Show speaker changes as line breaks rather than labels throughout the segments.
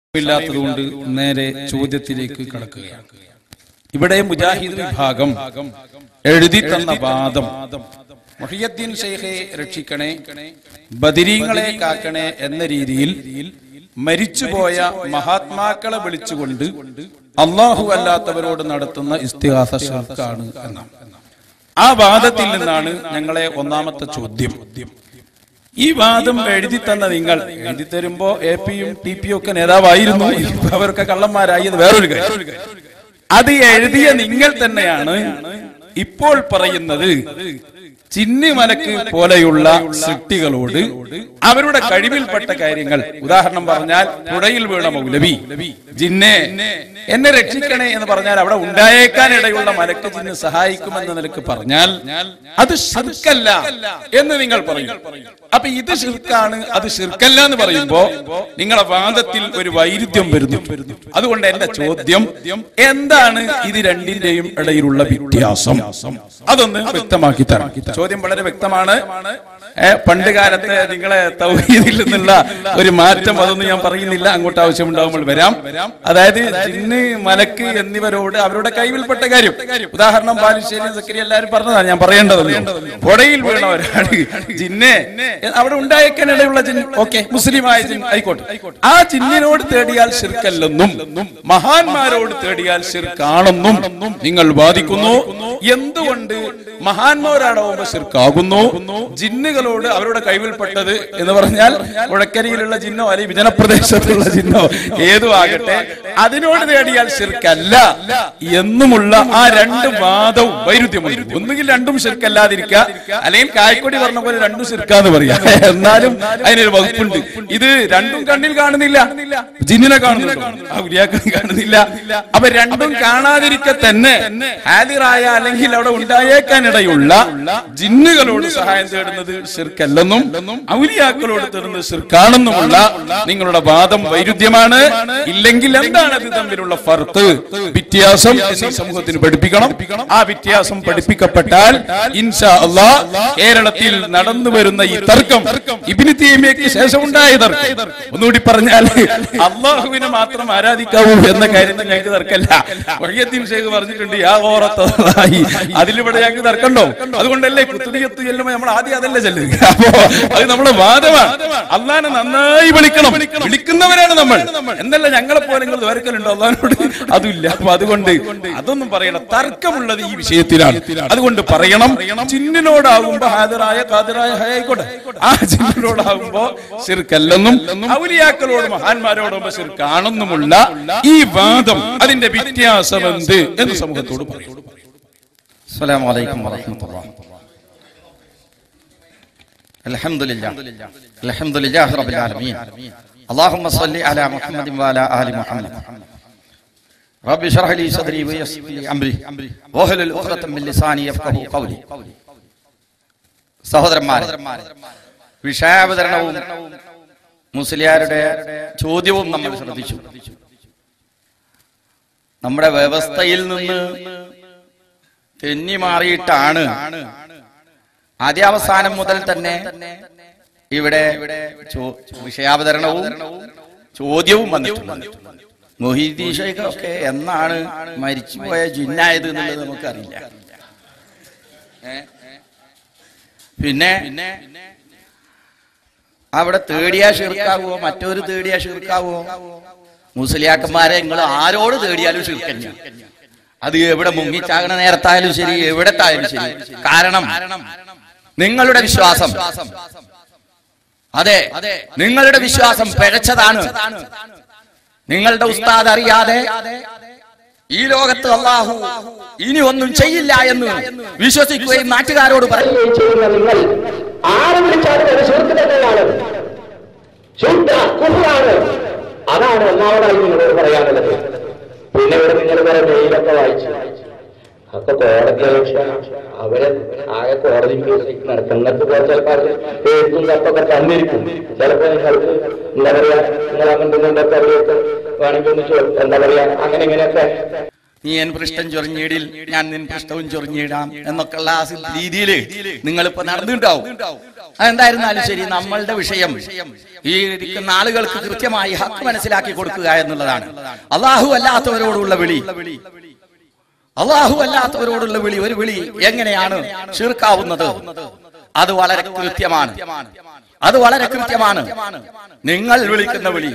സമയമില്ലാത്തതുകൊണ്ട് നേരെ ചോദ്യത്തിലേക്ക് കടക്കുകയാണ് ഇവിടെ മുജാഹിദ് വിഭാഗം എഴുതി തന്ന വാദം മുഹിയദ്ദീൻ ഷെയ്ഖെ രക്ഷിക്കണേ ബദിരീങ്ങളെ കാക്കണേ എന്ന രീതിയിൽ മരിച്ചുപോയ മഹാത്മാക്കളെ വിളിച്ചുകൊണ്ട് അള്ളാഹു അല്ലാത്തവരോട് നടത്തുന്ന ഇസ്തിഹാസ ഷിർക്കാണ് എന്നാണ് ആ വാദത്തിൽ നിന്നാണ് ഞങ്ങളെ ഒന്നാമത്തെ ചോദ്യം ഈ വാദം എഴുതി തന്ന നിങ്ങൾ എഴുതി തരുമ്പോ എ പിയും ടി പിയും ഒക്കെ നേതാവായിരുന്നു ഇപ്പൊ അവരൊക്കെ കള്ളന്മാരായി എന്ന് വേറൊരു കാര്യം അത് എഴുതിയ നിങ്ങൾ തന്നെയാണ് ഇപ്പോൾ പറയുന്നത് ചിന്നിമലക്ക് പോലെയുള്ള സൃഷ്ടികളോട് അവരുടെ കഴിവിൽപ്പെട്ട കാര്യങ്ങൾ ഉദാഹരണം പറഞ്ഞാൽ പുഴയിൽ വീണ മൗലവി ജിന്നെ എന്നെ രക്ഷിക്കണേ എന്ന് പറഞ്ഞാൽ അവിടെ ഉണ്ടായേക്കാൻ ഇടയുള്ള മലക്ക് ജിന്ന് സഹായിക്കുമെന്ന നിലക്ക് പറഞ്ഞാൽ അത് ഷിർക്കല്ല എന്ന് നിങ്ങൾ പറയും അപ്പൊ ഇത് ഷിർക്കാണ് അത് ഷിർക്കല്ല എന്ന് പറയുമ്പോ നിങ്ങളെ വാദത്തിൽ ഒരു വൈരുദ്ധ്യം വരുന്നു അതുകൊണ്ട് എന്റെ ചോദ്യം എന്താണ് ഇത് രണ്ടിന്റെയും ഇടയിലുള്ള വ്യത്യാസം അതൊന്ന് വ്യക്തമാക്കി തരാം ചോദ്യം വളരെ വ്യക്തമാണ് ഏ, പണ്ട് കാലത്ത് നിങ്ങളെ തൗഹീദിൽ നിന്നുള്ള ഒരു മാറ്റം അതൊന്നും ഞാൻ പറയുന്നില്ല അങ്ങോട്ട് ആവശ്യമുണ്ടാകുമ്പോൾ വരാം അതായത് ജിന്ന് മലക്ക് എന്നിവരോട് അവരുടെ കൈവിൽപ്പെട്ട കാര്യം ഉദാഹരണം ബാലുശ്ശേരി സക്കരി എല്ലാവരും പറഞ്ഞതാണ് ഞാൻ പറയേണ്ടതല്ലോ പുഴയിൽ വീണ ഒരാള് ജിന്നെ അവിടെ ഉണ്ടായേക്കാനിടയുള്ള ജിൻ ഓക്കെ മുസ്ലിമായ ജിൻ ആയിക്കോട്ടെ ആ ജിന്നിനോട് തേടിയാൽ ശിർക്കല്ലെന്നും മഹാന്മാരോട് തേടിയാൽ ശിർക്കാണെന്നും നിങ്ങൾ വാദിക്കുന്നു എന്തുകൊണ്ട് മഹാന്മാരാടാവുമ്പോ ശിർക്കാകുന്നു ജിന്നുകളോട് അവരുടെ കൈവിൽപ്പെട്ടത് എന്ന് പറഞ്ഞാൽ ഉഴക്കരിയിലുള്ള ജിന്നോ അല്ലെങ്കിൽ വിജനപ്രദേശത്തുള്ള ജിന്നോ ഏതും ആകട്ടെ അതിനോട് തേടിയാൽ ശിർക്കല്ല എന്നുമുള്ള ആ രണ്ട് വാദവും വൈരുദ്ധ്യമുണ്ട് ഒന്നുകിൽ രണ്ടും ശിർക്കല്ലാതിരിക്കുക അല്ലെങ്കിൽ കായ്ക്കൊടി പറഞ്ഞ പോലെ രണ്ടും ശിർക്കാന്ന് പറയാം എന്നാലും അതിനൊരു വകുപ്പുണ്ട് ഇത് രണ്ടും കണ്ണിൽ കാണുന്നില്ല ജിന്നിനെ കാണുന്നുണ്ടോ ആ ഉലിയാക്കളെ കാണുന്നില്ല അപ്പൊ രണ്ടും കാണാതിരിക്കെ തന്നെ ഹാദിറായ അല്ലെങ്കിൽ അവിടെ ഉണ്ടായേക്കാനിടയുള്ള ജിന്നുകളോട് സഹായം തേടുന്നത് ശിർക്കല്ലെന്നും ഔലിയാക്കളോട് തേടുന്നത് ശിർക്കാണെന്നുമുള്ള നിങ്ങളുടെ വാദം വൈരുദ്ധ്യമാണ് ഇല്ലെങ്കിൽ എന്താണ് ഇത് തമ്മിലുള്ള ഫർക്ക് വ്യത്യാസം എന്ന് ഈ സമൂഹത്തിന് പഠിപ്പിക്കണം ആ വ്യത്യാസം പഠിപ്പിക്കപ്പെട്ടാൽ ഇൻഷാ അള്ളാ കേരളത്തിൽ നടന്നു വരുന്ന ഈ തർക്കം ഇബിന് തീമിയക്ക് ശേഷം ഉണ്ടായ തർക്കം ഒന്നുകൂടി പറഞ്ഞാൽ അള്ളാഹുവിനെ മാത്രം ആരാധിക്കാവൂ എന്ന കാര്യത്തിൽ ഞങ്ങൾക്ക് തർക്കമല്ല വഴിയദ്ദീൻ ഷേഖ് പറഞ്ഞിട്ടുണ്ട് യാ ഓറത്തായി അതിലിവിടെ ഞങ്ങൾക്ക് തർക്കമുണ്ടോ അതുകൊണ്ടല്ലേ കുത്തുനിയത്ത് ചെല്ലുമ്പോ നമ്മൾ ആദ്യം അതല്ലേ ചെല്ലുക അപ്പോ അത് നമ്മുടെ വാദമാണ് അള്ളാനെ നന്നായി വിളിക്കണം വിളിക്കുന്നവരാണ് നമ്മൾ എന്നല്ല ഞങ്ങളെ പോലെ നിങ്ങൾ ദ്വാരക്കലുണ്ടോ അള്ളഹാനോട് അതുമില്ല അപ്പൊ അതുകൊണ്ട് അതൊന്നും പറയണം തർക്കമുള്ളത് ഈ വിഷയത്തിലാണ് അതുകൊണ്ട് പറയണം ചിന്നിനോടാകുമ്പോ ഹാജരായ കാതരായ ആയിക്കോട്ടെ ആ ചിന്നിനോടാകുമ്പോ ശിർക്കല്ലെന്നും ഔലിയാക്കളോട് മഹാന്മാരോടുമ്പോ ശിർക്കാണെന്നുമുള്ള ഈ വാദം അതിന്റെ വ്യത്യാസം എന്ത് എന്ന് സമൂഹത്തോട് പറയും
السلام عليكم ورحمة الله الحمد لله الحمد لله رب العالمين اللهم صل على محمد وعلى آل محمد رب اشرح لي صدري ويسر لي أمري واحلل عقدة من لساني يفقهوا قولي സഹോദരന്മാരെ വിഷയാവതരണവും മുസ്ലിയാരുടെ ചോദ്യവും നമ്മൾ ശ്രദ്ധിച്ചു നമ്മുടെ വ്യവസ്ഥയിൽ നിന്ന് തെന്നി മാറിയിട്ടാണ് ആദ്യാവസാനം മുതൽ തന്നെ ഇവിടെ ചോ- വിഷയാവതരണവും ചോദ്യവും വന്നിട്ടുണ്ട് മൊഹീദ്ദീൻ ഷെയ്ഖ് ഒക്കെ എന്നാണ് മരിച്ചുപോയ ജിന്നായത് എന്നുള്ളത് നമുക്കറിയില്ല ഏ? പിന്നെ അവിടെ തേടിയാ ഷിർക്കാവോ മറ്റൊരു തേടിയാ ഷിർക്കാവോ മുസ്ലിയാക്കന്മാരെ നിങ്ങൾ ആരോട് തേടിയാലും ഷിർക്കല്ല അത് എവിടെ മുങ്ങിച്ചാകണ നേരത്തായാലും ശരി എവിടത്തായാലും ശരി കാരണം നിങ്ങളുടെ വിശ്വാസം അതെ നിങ്ങളുടെ വിശ്വാസം പിഴച്ചതാണ് നിങ്ങളുടെ ഉസ്താദ് അറിയാതെ ഈ ലോകത്ത് അള്ളാഹു ഇനി ഒന്നും ചെയ്യില്ല എന്ന് വിശ്വസിക്കുകയും നാട്ടുകാരോട് പറയും
പറയുകയും ചെയ്യുന്ന നിങ്ങൾ ആരെ വിളിച്ചാലും ഒരു സുഹൃത്ത് തന്നെയാണ് ശുദ്ധ കുഹുറാണ് അതാണ് ഒന്നാമതായി നിങ്ങളോട് പറയാനുള്ളത് പിന്നെ ഇവിടെ നിങ്ങൾ കുറെ മെയിലൊക്കെ വായിച്ചു അതൊക്കെ കോടതി അപേക്ഷയാണ് അവര് ആകെ കോടതി കേസ് നടക്കുന്നത് പോലെ ചിലപ്പോൾ അവര് എഴുത്തും തപ്പൊക്കെ തന്നിരിക്കും ചിലപ്പോ നിങ്ങൾക്ക് എന്താ പറയാ നിങ്ങൾ അങ്ങോട്ടും ഇങ്ങോട്ടൊക്കെ അറിയൊക്കെ വേണമെങ്കിൽ ഒന്ന് ചോ- എന്താ പറയാ അങ്ങനെ ഇങ്ങനെയൊക്കെ
നീ എൻ പൃഷ്ഠം ചൊറിഞ്ഞിടിൽ ഞാൻ നിൻ പൃഷ്ഠവും ചൊറിഞ്ഞിടാം എന്നൊക്കെയുള്ള ആ രീതിയിൽ നിങ്ങൾ ഇപ്പൊ നടന്നിട്ടുണ്ടാവും അതെന്തായിരുന്നാലും ശരി നമ്മളുടെ വിഷയം ഈ ഇരിക്കുന്ന ആളുകൾക്ക് കൃത്യമായി ഹക്ക് മനസ്സിലാക്കി കൊടുക്കുക എന്നുള്ളതാണ് അള്ളാഹു അല്ലാത്തവരോടുള്ള വിളി അള്ളാഹു അല്ലാത്തവരോടുള്ള വിളി ഒരു വിളി എങ്ങനെയാണ് ചീർക്കാവുന്നത് അത് വളരെ കൃത്യമാണ് അത് വളരെ കൃത്യമാണ് നിങ്ങൾ വിളിക്കുന്ന വിളി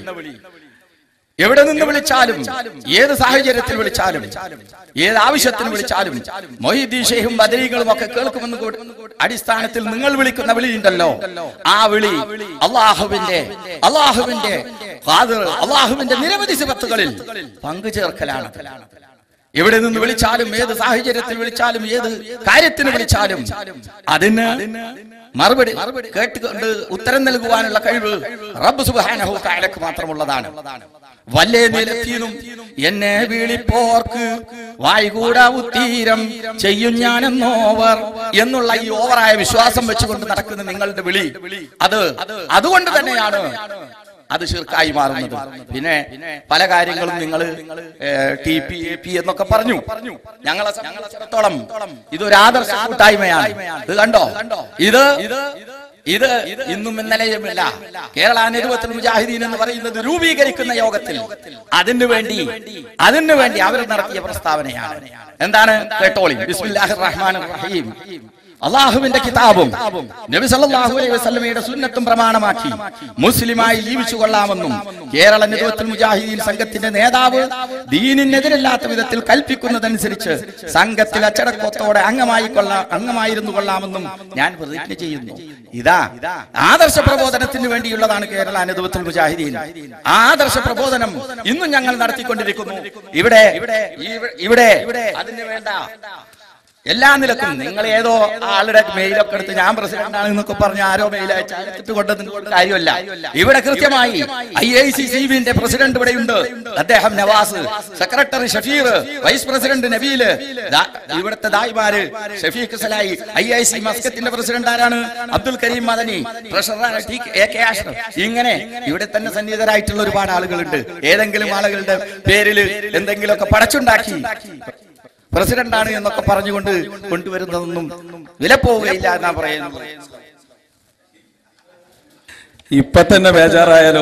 എവിടെ നിന്ന് വിളിച്ചാലും ഏത് സാഹചര്യത്തിൽ വിളിച്ചാലും ഏത് ആവശ്യത്തിന് വിളിച്ചാലും മൊഹീദ്ദീൻ ഷെയ്ഖും ബദരീകളും ഒക്കെ കേൾക്കുമെന്ന് കൂടി അടിസ്ഥാനത്തിൽ നിങ്ങൾ വിളിക്കുന്ന വിളിയുണ്ടല്ലോ ആ വിളി അള്ളാഹുവിന്റെ അള്ളാഹുവിന്റെ ഖാദിർ, അള്ളാഹുവിന്റെ നിരവധി സിബത്തുകളിൽ പങ്കു ചേർക്കലാണ് എവിടെ നിന്ന് വിളിച്ചാലും ഏത് സാഹചര്യത്തിൽ വിളിച്ചാലും ഏത് കാര്യത്തിന് വിളിച്ചാലും അതിന് മറുപടി കേട്ടുകൊണ്ട് ഉത്തരം നൽകുവാനുള്ള കഴിവ് റബ്ബ് സുബ്ഹാനഹു തആലക്ക് മാത്രമുള്ളതാണ് വല്ലേ നിലത്തിനും എന്നെ വിളിപ്പോർക്ക് വായികൂടാ ഉത്തീരം ചെയ്യും ഞാനെന്നോവർ എന്നുള്ള ഈ ഓവറായ വിശ്വാസം വെച്ചുകൊണ്ട് നടക്കുന്ന നിങ്ങളുടെ വിളി അത് അതുകൊണ്ട് തന്നെയാണ് അത് ശിർക്കായി മാറുന്നത് പിന്നെ പല കാര്യങ്ങളും നിങ്ങൾ ടി പി എ പി എന്നൊക്കെ പറഞ്ഞു ഞങ്ങളെ സംബന്ധിച്ചിടത്തോളം ഇതൊരു ആദർശ കൂട്ടായ്മയാണ് ഇത് കണ്ടോ ഇത് ഇത് ഇന്നും ഇന്നലെയുമില്ല കേരള നിരുവത്തിൽ മുജാഹിദീൻ എന്ന് പറയുന്നത് രൂപീകരിക്കുന്ന യോഗത്തിൽ അതിനു വേണ്ടി അതിനു വേണ്ടി അവർ നടത്തിയ പ്രസ്താവനയാണ് എന്താണ് കേട്ടോളി ബിസ്മില്ലാഹിർ റഹ്മാനിർ റഹീം അള്ളാഹുവിന്റെ കിതാബും നബി സല്ലല്ലാഹു അലൈഹി വസല്ലമയുടെ സുന്നത്തും പ്രമാണമാക്കി മുസ്ലിമായി ജീവിച്ചു കൊള്ളാമെന്നും കേരള നിരുവത്തിൽ മുജാഹിദീൻ സംഘത്തിന്റെ നേതാവ് ദീനിനെതിരല്ലാത്ത വിധത്തിൽ കൽപ്പിക്കുന്നതനുസരിച്ച് സംഘത്തിൽ അച്ചടക്കത്തോടെ അംഗമായി കൊള്ളാ അംഗമായിരുന്നു കൊള്ളാമെന്നും ഞാൻ പ്രതിജ്ഞ ചെയ്യുന്നു ഇതാ ആദർശ പ്രബോധനത്തിന് വേണ്ടിയുള്ളതാണ് കേരള അനുഭവത്തിൽ മുജാഹിദീൻ ആ ആദർശ പ്രബോധനം ഇന്നും ഞങ്ങൾ നടത്തിക്കൊണ്ടിരിക്കുന്നു ഇവിടെ ഇവിടെ അതിന് വേണ്ട എല്ലാ നിലക്കും നിങ്ങൾ ഏതോ ആളുടെ മെയിലൊക്കെ എടുത്ത് ഞാൻ പ്രസിഡന്റ് ആണ് എന്നൊക്കെ പറഞ്ഞ് ആരോ മെയിൽ അയച്ചിട്ട് കൊണ്ടതിന് കാര്യമല്ല ഇവിടെ കൃത്യമായി ഐ ഐ സി സി ബിന്റെ പ്രസിഡന്റ് ഇവിടെയുണ്ട് അദ്ദേഹം Nawaz secretary Shafeer vice president Nabeel ദാ- ഇവിടുത്തെ ദായിമാര് ഷഫീഖ് സലായി ഐ ഐ സി മസ്കത്തിന്റെ പ്രസിഡന്റ് ആരാണ് Abdul Kareem Madani treasurer T A K Ashraf ഇങ്ങനെ ഇവിടെ തന്നെ സന്നിഹിതരായിട്ടുള്ള ഒരുപാട് ആളുകളുണ്ട് ഏതെങ്കിലും ആളുകളുടെ പേരിൽ എന്തെങ്കിലുമൊക്കെ പടച്ചുണ്ടാക്കി പ്രസിഡന്റ് ആണ് എന്നൊക്കെ പറഞ്ഞുകൊണ്ട് കൊണ്ടുവരുന്നതൊന്നും വിലപ്പോവുകയില്ല എന്നാ പറയുന്നത്
ഇപ്പൊ തന്നെ ബേജാറായാലോ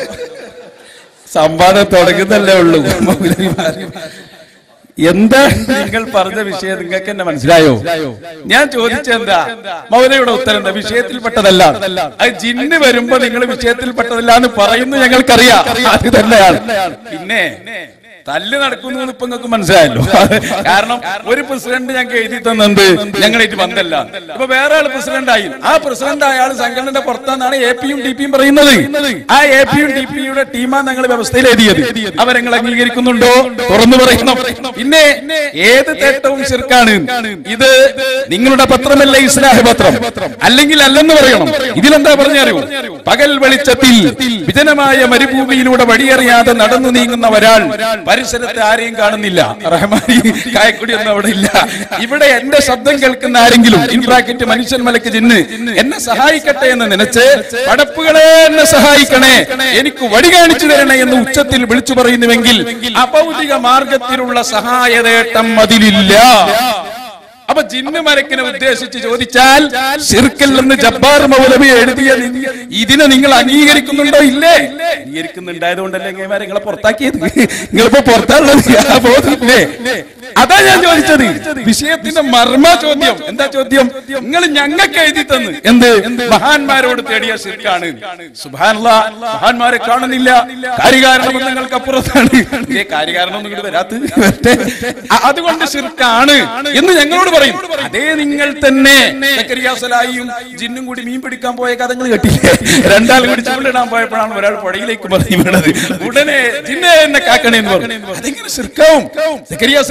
സംവാദം തുടങ്ങുന്നല്ലേ ഉള്ളൂ മൗലവിമാര്. എന്താ നിങ്ങൾ പറഞ്ഞ വിഷയം നിങ്ങൾക്ക് എന്നെ മനസ്സിലായോ ഞാൻ ചോദിച്ചെന്താ മൗലയുടെ ഉത്തരം എന്താ വിഷയത്തിൽപ്പെട്ടതല്ല അത് ജിന്ന് വരുമ്പോ നിങ്ങൾ വിഷയത്തിൽപ്പെട്ടതല്ല എന്ന് പറയുന്നു ഞങ്ങൾക്കറിയാം അത് തന്നെയാണ് പിന്നെ തല്ല് നടക്കുന്നു എന്ന് ഇപ്പൊ നിങ്ങൾക്ക് മനസ്സിലായല്ലോ കാരണം ഒരു പ്രസിഡന്റ് ഞങ്ങൾക്ക് എഴുതി തന്നത് ഞങ്ങളായിട്ട് ബന്ധമല്ല ഇപ്പൊ വേറെ ആള് പ്രസിഡന്റ് ആയി ആ പ്രസിഡന്റ് ആയ ആള് സംഘടനയുടെ പുറത്താന്നാണ് എ പിയും ഡി പിയും പറയുന്നത് ആ എ പിയും ഡി പിയുടെ ടീമാണ് ഞങ്ങൾ വ്യവസ്ഥയിൽ എഴുതിയത് അവരെങ്ങൾ അംഗീകരിക്കുന്നുണ്ടോ തുറന്നു പറയണം പിന്നെ ഏത് തേട്ടവും ശിർക്കാണ് ഇത് നിങ്ങളുടെ പത്രമല്ല ഇസ്ലാഹ് പത്രം അല്ലെങ്കിൽ അല്ലെന്ന് പറയണം ഇതിലെന്താ പറഞ്ഞറിയോ പകൽ വെളിച്ചത്തിൽ വിജനമായ മരുഭൂമിയിലൂടെ വഴിയറിയാതെ നടന്നു നീങ്ങുന്ന ഒരാൾ പരിസരത്ത് ആരെയും കാണുന്നില്ല റഹ്മാനി കായക്കുടി ഒന്നും അവിടെ ഇല്ല ഇവിടെ എന്റെ ശബ്ദം കേൾക്കുന്ന ആരെങ്കിലും ഇൻ ബ്രാക്കറ്റ് മനുഷ്യൻ മലക്ക് ജിന്ന് എന്നെ സഹായിക്കട്ടെ എന്ന് നനച്ച് പടപ്പുകളെ എന്നെ സഹായിക്കണേ എനിക്ക് വഴി കാണിച്ചു തരണേ എന്ന് ഉച്ചത്തിൽ വിളിച്ചു പറയുന്നുവെങ്കിൽ അഭൗതിക മാർഗത്തിലുള്ള സഹായതേട്ടം അതിലില്ല അപ്പൊ ജിന്ന് മരക്കിനെ ഉദ്ദേശിച്ച് ചോദിച്ചാൽ സിർക്കിൽ നിന്ന് ജബ്ബാർ മൗലവി എഴുതിയ നി- ഇതിനെ നിങ്ങൾ അംഗീകരിക്കുന്നുണ്ടോ ഇല്ലേ അംഗീകരിക്കുന്നുണ്ടായതുകൊണ്ടല്ലേ ഇങ്ങനെ നിങ്ങളെ പുറത്താക്കിയത് നിങ്ങളിപ്പോ പുറത്താണുള്ളത് ആ ബോധമില്ലേ അതാ ഞാൻ ചോദിച്ചത് വിഷയത്തിന്റെ മർമ്മ ചോദ്യം എന്താ ചോദ്യം നിങ്ങൾ ഞങ്ങൾക്ക് എഴുതി തന്ന് എന്ത് മഹാന്മാരോട് തേടിയ സിർക്കാണ് സുബാനുള്ള മഹാന്മാരെ കാണുന്നില്ല കാര്യകാരണം നിങ്ങൾക്ക് അപ്പുറത്താണ് ഏ കാര്യകാരണം ഒന്നും ഇങ്ങോട്ട് വരാത്ത വരട്ടെ. അ- അതുകൊണ്ട് സിർക്കാണ് എന്ന് ഞങ്ങളോട് പറയും അതേ നിങ്ങൾ തന്നെ സക്കരിയ സലായിയും ജിന്നും കൂടി മീൻ പിടിക്കാൻ പോയ കഥകൾ കേട്ടില്ലേ രണ്ടാളും കൂടി ചൂണ്ടിടാൻ പോയപ്പോഴാണ് ഒരാൾ പുഴയിലേക്ക് മറിഞ്ഞു വീണത് ഉടനെ ജിന്നെ എന്നെ കാക്കണേ എന്ന് പറഞ്ഞു അതെങ്ങനെ സിർക്കാവും സക്കരിയ സലായി ചോദിക്കും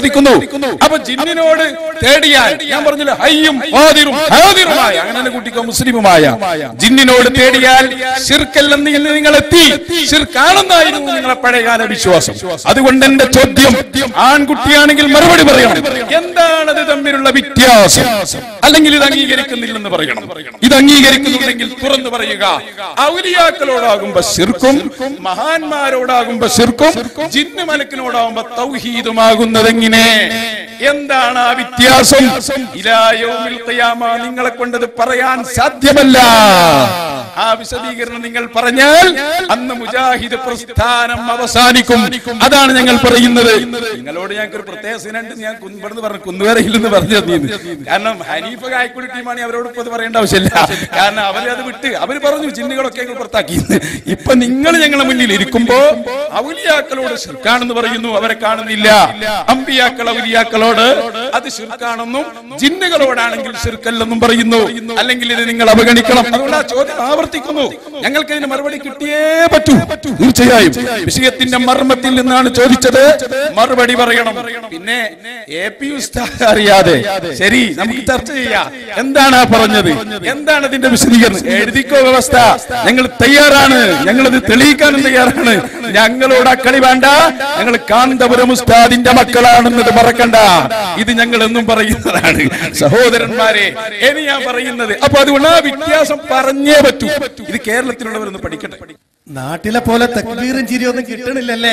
ചോദിക്കുന്നു അപ്പൊ ജിന്നിനോട് തേടിയാൽ ഞാൻ പറഞ്ഞില്ല ഹയ്യും ഹാദിറും ഹാദിറുമായ അങ്ങനെ കുട്ടിക്കോ മുസ്ലിമുമായ ജിന്നിനോട് തേടിയാൽ ശിർക്കല്ലെന്ന് ഇന്ന് നിങ്ങൾ എത്തി ശിർക്കാണെന്നായിരുന്നു നിങ്ങളെ പഴയകാല വിശ്വാസം അതുകൊണ്ട് എന്റെ ചോദ്യം ആൺകുട്ടിയാണെങ്കിൽ മറുപടി പറയണം എന്താണത് തമ്മിലുള്ള വ്യത്യാസം അല്ലെങ്കിൽ ഇത് അംഗീകരിക്കുന്നില്ലെന്ന് പറയണം ഇത് അംഗീകരിക്കുന്നുണ്ടെങ്കിൽ തുറന്നു പറയുക ഔലിയാക്കളോടാകുമ്പോ ശിർക്കും മഹാന്മാരോടാകുമ്പോ ശിർക്കും ജിന്ന് മലക്കിനോടാകുമ്പോ തൗഹീദുമാകുന്നതെങ്ങനെ എന്താണ് ആ വ്യത്യാസം ഇലായോമിൽ ഖിയാമ നിങ്ങളെ കൊണ്ടത് പറയാൻ സാധ്യമല്ല ആ വിശദീകരണം നിങ്ങൾ പറഞ്ഞാൽ അന്ന് മുജാഹിദ് പ്രസ്ഥാനം അവസാനിക്കും അതാണ് ഞങ്ങൾ പറയുന്നത് നിങ്ങളോട് ഞങ്ങൾക്ക് ഒരു പ്രത്യേക സിനുണ്ട് ഞാൻ കുൻപെടുന്ന് പറഞ്ഞു കുന്നുവരയില്ലെന്ന് പറഞ്ഞു തന്നിരുന്നു കാരണം ഹനീഫ കായക്കുടി ടീമാണ് അവരോട് ഇപ്പൊ ഇത് പറയേണ്ട ആവശ്യമില്ല കാരണം അവര് അത് വിട്ട് അവര് പറഞ്ഞു ജിന്നുകളൊക്കെ ഞങ്ങൾ പുറത്താക്കി ഇപ്പൊ നിങ്ങൾ ഞങ്ങളുടെ മുന്നിൽ ഇരിക്കുമ്പോ ഔലിയാക്കളോട് ശിർക്കാണെന്ന് പറയുന്നു അവരെ കാണുന്നില്ല അമ്പിയാക്കൾ ഔലിയാക്കളോട് അത് ശിർക്കാണെന്നും ജിന്നുകളോടാണെങ്കിൽ ശിർക്കല്ലെന്നും പറയുന്നു അല്ലെങ്കിൽ ഇത് നിങ്ങൾ അവഗണിക്കണം അതുകൊണ്ട് ആ ചോദ്യം ആവർത്തിക്കുന്നു ഞങ്ങൾക്ക് ഇതിന് മറുപടി കിട്ടിയേ പറ്റൂ തീർച്ചയായും വിഷയത്തിന്റെ മർമ്മത്തിൽ നിന്നാണ് ചോദിച്ചത് മറുപടി പറയണം പിന്നെ എ പി ഉസ്താദ് അറിയാതെ ശരി നമുക്ക് ചർച്ച ചെയ്യാം എന്താണ് ആ പറഞ്ഞത് എന്താണ് ഇതിന്റെ വിശദീകരണം എഴുതിക്കോ വ്യവസ്ഥ ഞങ്ങൾ തയ്യാറാണ് ഞങ്ങളത് തെളിയിക്കാനും തയ്യാറാണ് ഞങ്ങളോട് ആ കളി വേണ്ട ഞങ്ങൾ കാന്തപുരം ഉസ്താദിന്റെ മക്കളാണെന്നത് മറക്കണ്ട ഇത് ഞങ്ങൾ എന്നും പറയുന്നതാണ് സഹോദരന്മാരെ ഇനി ഞാൻ പറയുന്നത് അപ്പൊ അതുകൊണ്ട് ആ വ്യത്യാസം പറഞ്ഞേ പറ്റൂ ഇത് കേരളത്തിലുള്ളവരൊന്ന് പഠിക്കട്ടെ
നാട്ടിലെ പോലെ തക്ബീറും ചിരിയൊന്നും കിട്ടണില്ലല്ലേ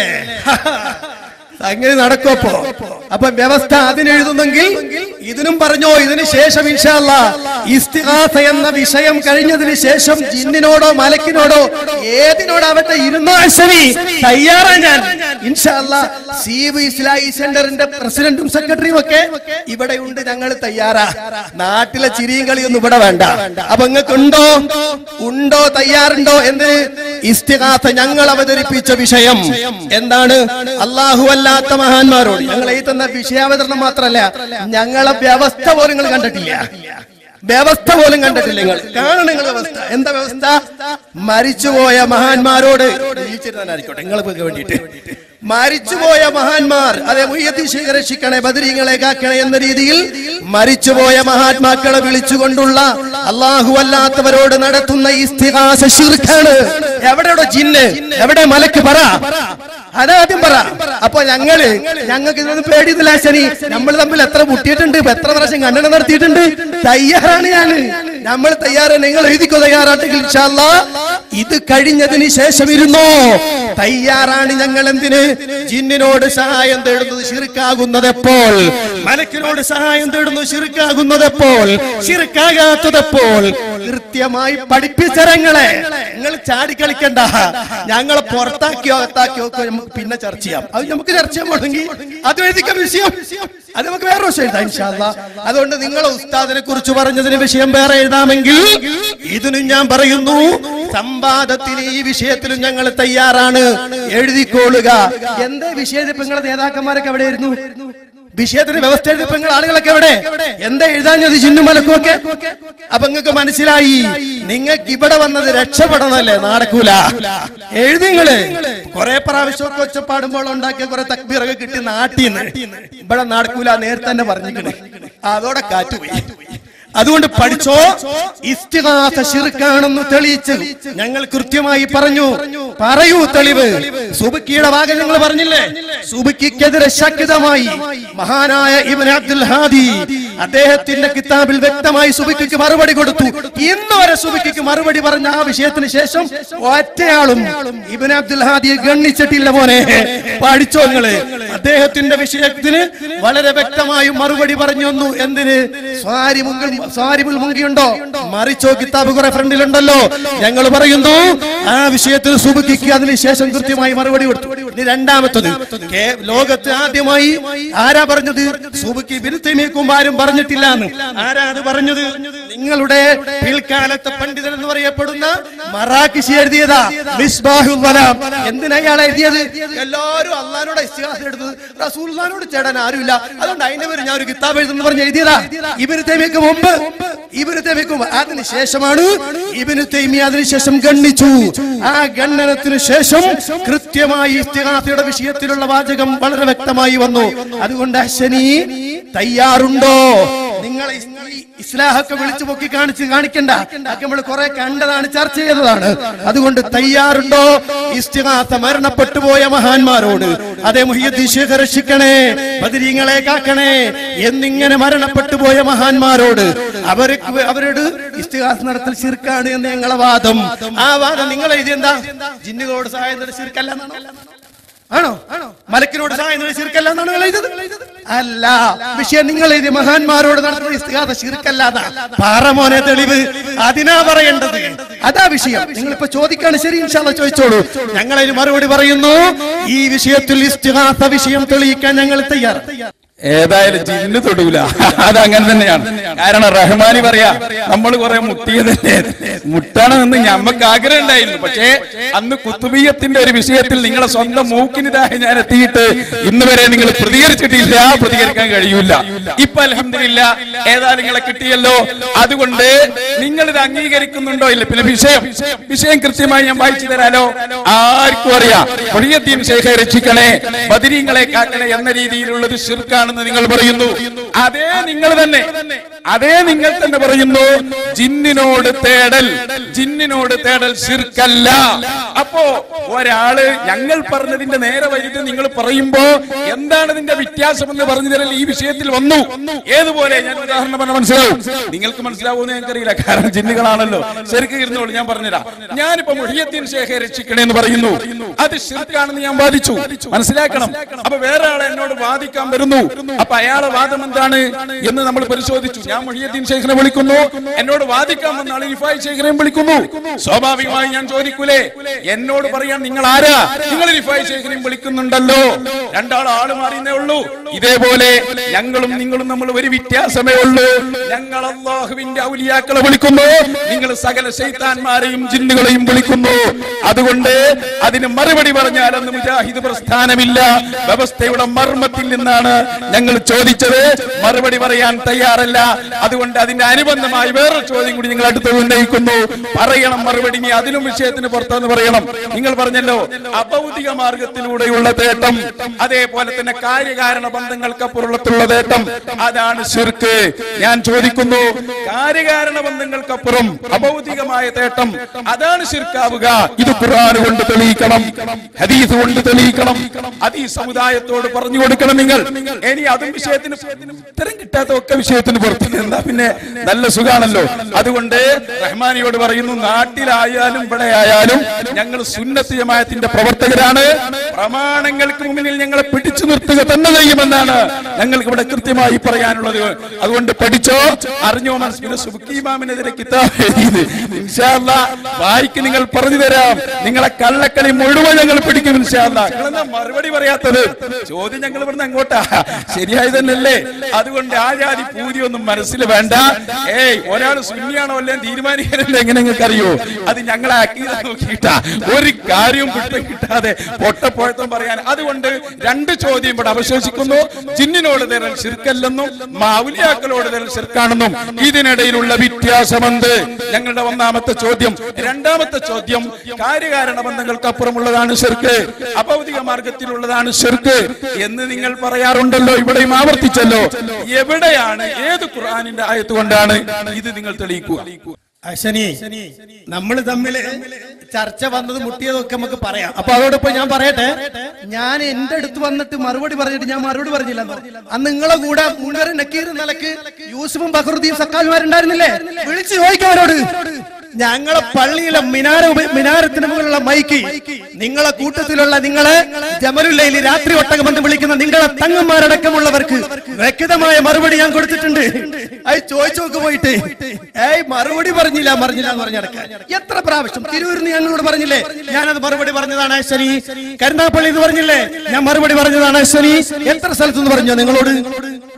അങ്ങനെ നടക്കപ്പോ അപ്പൊ വ്യവസ്ഥ അതിനെഴുതുന്നെങ്കിൽ ഇതിനും പറഞ്ഞോ ഇതിന് ശേഷം ഇൻഷാല്ല ഇസ്തിഹാസ എന്ന വിഷയം കഴിഞ്ഞതിന് ശേഷം ജിന്നിനോടോ മലക്കിനോടോ ഏതിനോടാവട്ടെ ഇരുന്നാൽ ശരി തയ്യാറാ ഞാൻ ഇൻഷാല്ല സീവ് ഇസ്ലായി സെന്ററിന്റെ പ്രസിഡന്റും സെക്രട്ടറിയും ഒക്കെ ഇവിടെ ഉണ്ട് ഞങ്ങൾ തയ്യാറാ നാട്ടിലെ ചിരിയും കളിയൊന്നും ഇവിടെ വേണ്ട അപ്പൊ നിങ്ങൾക്ക് ഉണ്ടോ ഉണ്ടോ തയ്യാറുണ്ടോ എന്തിന് ഇസ്തിഹാസ ഞങ്ങൾ അവതരിപ്പിച്ച വിഷയം എന്താണ് അള്ളാഹു അല്ലാത്ത മഹാന്മാരോട് ഞങ്ങൾ ഈ തന്ന വിഷയാവതരണം മാത്രല്ല ഞങ്ങളെ വ്യവസ്ഥ പോലും നിങ്ങൾ കണ്ടിട്ടില്ല വ്യവസ്ഥ പോലും കണ്ടിട്ടില്ല നിങ്ങൾ കാണണം നിങ്ങൾ വ്യവസ്ഥ എന്താ വ്യവസ്ഥ മരിച്ചുപോയ മഹാന്മാരോട് ജീവിച്ചിരുന്നായിരിക്കോട്ടെ നിങ്ങൾക്ക് വേണ്ടിയിട്ട് മരിച്ചുപോയ മഹാന്മാർ അതെ മുയ്യത്തി രക്ഷിക്കണേ ബദരീങ്ങളെ കാക്കണേ എന്ന രീതിയിൽ മരിച്ചുപോയ മഹാത്മാക്കളെ വിളിച്ചുകൊണ്ടുള്ള അള്ളാഹു അല്ലാത്തവരോട് നടത്തുന്ന ഇസ്തിഹാസ ശിർക്കാണ് എവിടെയുടെ ജിന്ന് എവിടെ മലക്ക് പറ അതാദ്യം പറ അപ്പൊ ഞങ്ങള് ഞങ്ങൾക്ക് ഇതൊന്നും പേടിയുന്നില്ല ശനി നമ്മൾ തമ്മിൽ എത്ര മുട്ടിയിട്ടുണ്ട് ഇപ്പൊ എത്ര പ്രാവശ്യം ഖണ്ഡനം നടത്തിയിട്ടുണ്ട് തയ്യാറാണ് ഞാന് നമ്മൾ തയ്യാറാണ് നിങ്ങൾ എഴുതിക്കോ തയ്യാറാണെങ്കിൽ ഇൻഷാ അല്ലാ, ഇത് കഴിഞ്ഞതിന് ശേഷം ഇരുന്നോ തയ്യാറാണ് ഞങ്ങൾ എന്തിന് ജിന്നിനോട് സഹായം തേടുന്നത് ശിർക്കാകുന്നത് എപ്പോൾ മലക്കിനോട് സഹായം തേടുന്നത് ശിർക്കാകുന്നത് എപ്പോൾ ശിർക്കാകാത്തത് എപ്പോൾ കൃത്യമായി പഠിപ്പിച്ചരങ്ങളെ നിങ്ങൾ ചാടിക്കളിക്കണ്ട ഞങ്ങളെ പുറത്താക്കിയോ അകത്താക്കിയോ ഒക്കെ നമുക്ക് പിന്നെ ചർച്ച ചെയ്യാം അത് നമുക്ക് ചർച്ച ചെയ്യാൻ പോണെങ്കിൽ അത് എഴുതിക്ക വിഷയം അത് നമുക്ക് വേറെ വിഷയം എഴുതാം ഇൻഷാ അല്ലാ. അതുകൊണ്ട് നിങ്ങളെ ഉസ്താദിനെ കുറിച്ച് പറഞ്ഞതിന് വിഷയം വേറെ എഴുതാമെങ്കിൽ ഇതിനും ഞാൻ പറയുന്നു സംവാദത്തിന് ഈ വിഷയത്തിലും ഞങ്ങൾ തയ്യാറാണ് എഴുതിക്കോളുക എന്താ വിഷയത്തിൽ ഇപ്പൊ നിങ്ങളുടെ നേതാക്കന്മാരൊക്കെ എവിടെയായിരുന്നു വിഷയത്തിന് വ്യവസ്ഥ എഴുതിയപ്പോ നിങ്ങൾ ആളുകളൊക്കെ എവിടെ എന്താ എഴുതാഞ്ഞത് ചിന്നും മലക്കും ഒക്കെ അപ്പൊ നിങ്ങൾക്ക് മനസ്സിലായി നിങ്ങൾക്ക് ഇവിടെ വന്നത് രക്ഷപ്പെടണമല്ലേ നടക്കൂല എഴുതി നിങ്ങള് കുറെ പ്രാവശ്യമൊക്കെ ഒച്ചപ്പാടുമ്പോൾ ഉണ്ടാക്കിയ കുറെ തക്ബീറൊക്കെ കിട്ടി നാട്ടിന്ന് ഇവിടെ നടക്കൂല നേരത്തെ തന്നെ പറഞ്ഞിട്ടുണ്ട് അതോടെ കാറ്റുപോയി അതുകൊണ്ട് പഠിച്ചോ ഇസ്തിഹാസ ശിർക്കാണെന്ന് തെളിയിച്ച് ഞങ്ങൾ കൃത്യമായി പറഞ്ഞു പറയൂ തെളിവ് സുബുക്കിയുടെ ഭാഗം നിങ്ങൾ പറഞ്ഞില്ലേ സുബുക്കിക്കെതിരെ ശക്തമായി മഹാനായ ഇബൻ അബ്ദുൽ ഹാദി അദ്ദേഹത്തിന്റെ കിതാബിൽ വ്യക്തമായി സുബിക്ക് മറുപടി കൊടുത്തു ഇന്ന് വരെ സുബിക്ക് മറുപടി പറഞ്ഞ ആ വിഷയത്തിന് ശേഷം ഒറ്റയാളും ഇബൻ അബ്ദുൽ ഹാദിയെ ഗണ്ണിച്ചിട്ടില്ല മോനെ പഠിച്ചോ നിങ്ങള് അദ്ദേഹത്തിന്റെ വിഷയത്തിന് വളരെ വ്യക്തമായും മറുപടി പറഞ്ഞു വന്നു എന്തിന് സ്വാരി മുങ്കി സ്വാരിമുൽ മുങ്കിയുണ്ടോ മറിച്ചോ കിതാബ് കുറെ ഫ്രണ്ടിലുണ്ടല്ലോ ഞങ്ങൾ പറയുന്നു ആ വിഷയത്തിൽ സുബുക്കിക്ക് അതിനുശേഷം കൃത്യമായി മറുപടി കൊടുത്തു ഇനി രണ്ടാമത്തത് കേ- ലോകത്ത് ആദ്യമായി ആരാ പറഞ്ഞത് സുബുക്കി ബിരുത്തമേക്കും ആരും പറഞ്ഞിട്ടില്ല എന്ന് ആരാ അത് പറഞ്ഞത് നിങ്ങളുടെ പിൽക്കാലത്തെ പണ്ഡിതൻ എന്ന് പറയപ്പെടുന്ന മറാക്കിഷി എഴുതിയതാ മിസ്ബാഹുൽ വലാം എന്തിനാ ഇയാൾ എഴുതിയത് എല്ലാവരും അള്ളഹാനോട് ഇസ്തിഹാസം എടുത്തത് റസൂൽനോട് ചേടാൻ ആരുമില്ല അതുകൊണ്ട് അതിന്റെ പേര് ഞാൻ ഒരു കിതാബ് എഴുതുന്നു പറഞ്ഞ് എഴുതിയതാ ഇബിന് തൈമിയക്ക് മുമ്പ് ഇബിന് തൈമിയക്ക് മുമ്പ് അതിന് ശേഷമാണ് ഇബിന് തൈമിയ അതിനുശേഷം ഗണ്ണിച്ചു ആ ഗണ്ണനത്തിന് ശേഷം കൃത്യമായി ഇസ്തിഹാസയുടെ വിഷയത്തിലുള്ള വാചകം വളരെ വ്യക്തമായി വന്നു അതുകൊണ്ട് അശ്വനി തയ്യാറുണ്ടോ നിങ്ങളെ ഇസ്- ഈ ഇസ്ലാഹൊക്കെ വിളിച്ചു പൊക്കി കാണിച്ച് കാണിക്കണ്ട അതൊക്കെ നമ്മൾ കുറെ കണ്ടതാണ് ചർച്ച ചെയ്തതാണ് അതുകൊണ്ട് തയ്യാറുണ്ടോ ഇസ്തിഹാസ മരണപ്പെട്ടു പോയ മഹാന്മാരോട് അതേ മുഹിയുദ്ദീൻ ശേഖ രക്ഷിക്കണേ ബദരീങ്ങളെ കാക്കണേ എന്നിങ്ങനെ മരണപ്പെട്ടു പോയ മഹാന്മാരോട് അവർക്ക് അവരോട് ഇസ്തിഹാസ നടത്തൽ ശിർക്കാണ് എന്ന് ഞങ്ങളെ വാദം ആ വാദം നിങ്ങൾ എഴുതി എന്താ ജിന്നുകളോട് സഹായം തേടി ശിർക്കല്ല എന്നാണോ? ആണോ ആണോ മലക്കിനോട് സഹായം തേടി ശിർക്കല്ല എന്നാണ് നിങ്ങൾ എഴുതിയത് അല്ല വിഷയം നിങ്ങൾ എഴുതിയ മഹാന്മാരോട് നടത്തുന്ന ഇസ്തിഹാസ ശിർക്കല്ലാതാ പാറമോനെ തെളിവ് അതിനാ പറയേണ്ടത് അതാ വിഷയം നിങ്ങൾ ഇപ്പൊ ചോദിക്കാണ് ശരി ഇൻഷാല്ല ചോദിച്ചോളൂ ഞങ്ങൾ അതിന് മറുപടി പറയുന്നു ഈ വിഷയത്തിൽ ഇസ്തിഹാസ വിഷയം തെളിയിക്കാൻ ഞങ്ങൾ തയ്യാർ
ഏതായാലും ജിന്ന് തൊടൂല അതങ്ങനെ തന്നെയാണ് കാരണം റഹ്മാനി പറയാ നമ്മൾ കുറെ മുട്ടിയതല്ലേ മുട്ടണമെന്ന് ഞമ്മക്ക് ആഗ്രഹം ഉണ്ടായിരുന്നു പക്ഷേ അന്ന് കുത്തുബീയത്തിന്റെ ഒരു വിഷയത്തിൽ നിങ്ങളെ സ്വന്തം മൂക്കിനിതായി ഞാൻ എത്തിയിട്ട് ഇന്ന് വരെ നിങ്ങൾ പ്രതികരിച്ചിട്ടില്ല പ്രതികരിക്കാൻ കഴിയൂല ഇപ്പൊ അലഹമില്ല ഏതായാലും നിങ്ങളെ കിട്ടിയല്ലോ അതുകൊണ്ട് നിങ്ങൾ ഇത് അംഗീകരിക്കുന്നുണ്ടോ ഇല്ല പിന്നെ വിഷയം വിഷയം കൃത്യമായി ഞാൻ വായിച്ചു തരാലോ ആർക്കും അറിയാം പൊടിയത്തീൻ ശേഖ രക്ഷിക്കണേ ബദിരീങ്ങളെ കാക്കണേ എന്ന രീതിയിലുള്ളത് ഷിർക്കാണെന്ന് നിങ്ങൾ പറയുന്നു അതേ നിങ്ങൾ തന്നെ അതേ നിങ്ങൾ തന്നെ പറയുന്നു ജിന്നിനോട് തേടൽ ജിന്നിനോട് തേടൽ ഷിർക്കല്ല അപ്പോ ഒരാള് ഞങ്ങൾ പറഞ്ഞതിന്റെ നേരെ വൈകിട്ട് നിങ്ങൾ പറയുമ്പോ എന്താണ് ഇതിന്റെ വ്യത്യാസം എന്ന് പറഞ്ഞു തരൽ ഈ വിഷയത്തിൽ വന്നു ഏതുപോലെ ഞാൻ ഉദാഹരണം പറഞ്ഞ മനസ്സിലാവും നിങ്ങൾക്ക് മനസ്സിലാവുമെന്ന് ഞങ്ങൾക്കറിയില്ല കാരണം ജിന്നുകളാണല്ലോ ശരിക്കും ഇരുന്നോളൂ ഞാൻ പറഞ്ഞുതരാം ഞാനിപ്പോ മുഹിയത്തിൻ ശേഖ രക്ഷിക്കണേ എന്ന് പറയുന്നു അത് ഷിർക്കാണെന്ന് ഞാൻ വാദിച്ചു മനസ്സിലാക്കണം അപ്പൊ വേറെ ആളെ എന്നോട് വാദിക്കാൻ വരുന്നു അപ്പൊ അയാളെ വാദം എന്താണ് എന്ന് നമ്മൾ പരിശോധിച്ചു ഞാൻ മുഹിയദ്ദീൻ ശേഖനെ വിളിക്കുന്നു എന്നോട് വാദിക്കാൻ വന്ന ആൾ ഇഫായി ശേഖരെയും വിളിക്കുന്നു സ്വാഭാവികമായി ഞാൻ ചോദിക്കൂലേ എന്നോട് പറയാൻ നിങ്ങൾ ആരാ നിങ്ങൾ ഇഫായി ശേഖരെയും വിളിക്കുന്നുണ്ടല്ലോ രണ്ടാൾ ആള് മാറിയേ ഉള്ളൂ ഇതേപോലെ ഞങ്ങളും നിങ്ങളും നമ്മൾ ഒരു വ്യത്യാസമേ ഉള്ളൂ ഞങ്ങൾ അള്ളാഹുവിന്റെ ഔലിയാക്കളെ വിളിക്കുന്നു നിങ്ങൾ സകല ശൈത്താന്മാരെയും ജിന്നുകളെയും വിളിക്കുന്നു അതുകൊണ്ട് അതിന് മറുപടി പറഞ്ഞാൽ അന്ന് മുജാഹിദ് പ്രസ്ഥാനമില്ല വ്യവസ്ഥയുടെ മർമ്മത്തിൽ നിന്നാണ് ഞങ്ങൾ ചോദിച്ചത് മറുപടി പറയാൻ തയ്യാറല്ല അതുകൊണ്ട് അതിന്റെ അനുബന്ധമായി വേറൊരു ചോദ്യം കൂടി നിങ്ങൾ അടുത്ത് ഉന്നയിക്കുന്നു പറയണം മറുപടി നീ അതിനും വിഷയത്തിന് പുറത്തെന്ന് പറയണം നിങ്ങൾ പറഞ്ഞല്ലോ അഭൗതിക മാർഗത്തിലൂടെയുള്ള തേട്ടം അതേപോലെ തന്നെ കാര്യകാരണ ബന്ധങ്ങൾക്കപ്പുറത്തുള്ള തേട്ടം അതാണ് ശിർക്ക് ഞാൻ ചോദിക്കുന്നു കാര്യകാരണ ബന്ധങ്ങൾക്കപ്പുറം അഭൗതികമായ തേട്ടം അതാണ് ശിർക്കാവുക ഇത് ഖുർആൻ കൊണ്ട് തെളിയിക്കണം ഹദീസ് കൊണ്ട് തെളിയിക്കണം അത് ഈ സമുദായത്തോട് പറഞ്ഞു കൊടുക്കണം നിങ്ങൾ ഇനി അതും വിഷയത്തിന് ഉത്തരം കിട്ടാത്ത ഒക്കെ വിഷയത്തിന് പുറത്ത് എന്താ പിന്നെ നല്ല സുഖാണല്ലോ അതുകൊണ്ട് റഹ്മാനിയോട് പറയുന്നു നാട്ടിലായാലും ഇവിടെ ആയാലും ഞങ്ങൾ സുന്നത്ത് ജമാഅത്തിന്റെ പ്രവർത്തകരാണ് പ്രമാണങ്ങൾക്ക് മുന്നിൽ ഞങ്ങളെ പിടിച്ചു നിർത്തുക തന്നെ ചെയ്യുമെന്നാണ് ഞങ്ങൾക്ക് ഇവിടെ കൃത്യമായി പറയാനുള്ളത് അതുകൊണ്ട് പഠിച്ചോ അറിഞ്ഞോ മനസ്സിലെ സുബുക്കിമാമിനെതിരെ കിതാബ് എഴുതിയത് ഇൻഷാ അല്ലാ വായിക്ക് നിങ്ങൾ പറഞ്ഞു തരാം നിങ്ങളെ കള്ളക്കളി മുഴുവൻ ഞങ്ങൾ പിടിക്കും ഇൻഷാ അല്ലാ നിങ്ങളെന്താ മറുപടി പറയാത്തത് ചോദ്യം ഞങ്ങൾ ഇവിടുന്ന് അങ്ങോട്ടാ ശരിയായി തന്നെയല്ലേ അതുകൊണ്ട് ആ ജാതി പൂതിയൊന്നും മനസ്സിൽ വേണ്ട ഏയ് ഒരാൾ സുന്നിയാണോ അല്ലേ തീരുമാനിക്കാനല്ലേ എങ്ങനെ നിങ്ങൾക്ക് അറിയോ അത് ഞങ്ങളെ അക്കീത നോക്കിയിട്ടാ ഒരു കാര്യവും പിടുത്തം കിട്ടാതെ പൊട്ടപ്പോഴത്തും പറയാൻ അതുകൊണ്ട് രണ്ട് ചോദ്യം ഇവിടെ അവശേഷിക്കുന്നു ജിന്നിനോട് തരൽ ശിർക്കല്ലെന്നും മൗലിയാക്കളോട് തരൽ ശിർക്കാണെന്നും ഇതിനിടയിലുള്ള വ്യത്യാസമെന്ത് ഞങ്ങളുടെ ഒന്നാമത്തെ ചോദ്യം രണ്ടാമത്തെ ചോദ്യം കാര്യകാരണ ബന്ധങ്ങൾക്കപ്പുറമുള്ളതാണ് ശിർക്ക് അഭൗതിക മാർഗത്തിലുള്ളതാണ് ശിർക്ക് എന്ന് നിങ്ങൾ പറയാറുണ്ടല്ലോ ഇവിടെയും ആവർത്തിച്ചല്ലോ എവിടെയാണ് ഏത് ഖുർആാനിന്റെ ആയത്ത് കൊണ്ടാണ് ഇത് നിങ്ങൾ തെളിയിക്കുക
അശ്വനി നമ്മൾ തമ്മില് ചർച്ച വന്നത് മുട്ടിയതൊക്കെ നമുക്ക് പറയാം അപ്പൊ അതോടൊപ്പം ഞാൻ പറയട്ടെ ഞാൻ എന്റെ അടുത്ത് വന്നിട്ട് മറുപടി പറഞ്ഞിട്ട് ഞാൻ മറുപടി പറഞ്ഞില്ല അന്ന് നിങ്ങളെ കൂടെ മുൻവരെ നക്കീർ നിലക്ക് യൂസുഫും ബഹറുദ്ദീൻ സക്കാൽമാരുണ്ടായിരുന്നില്ലേ വിളിച്ചു ചോദിക്കാം അവരോട് ഞങ്ങളെ പള്ളിയിലെ മിനാര ഉപ- മിനാരത്തിന് മുകളിലുള്ള മൈക്ക് നിങ്ങളെ കൂട്ടത്തിലുള്ള നിങ്ങളെ ജമലുല്ലയിൽ രാത്രി ഒട്ടകം എന്ന് വിളിക്കുന്ന നിങ്ങളെ തങ്ങന്മാരടക്കമുള്ളവർക്ക് വ്യക്തമായ മറുപടി ഞാൻ കൊടുത്തിട്ടുണ്ട് അത് ചോദിച്ചു നോക്ക് പോയിട്ട് ഏയ് മറുപടി പറഞ്ഞില്ല പറഞ്ഞില്ല എന്ന് പറഞ്ഞ നടക്കാൻ എത്ര പ്രാവശ്യം തിരൂരിന്ന് ഞങ്ങളോട് പറഞ്ഞില്ലേ ഞാനത് മറുപടി പറഞ്ഞതാണ് അശ്വനി കരുനാപ്പള്ളി എന്ന് പറഞ്ഞില്ലേ ഞാൻ മറുപടി പറഞ്ഞതാണ് അശ്വനി എത്ര സ്ഥലത്തുനിന്ന് പറഞ്ഞോ നിങ്ങളോട്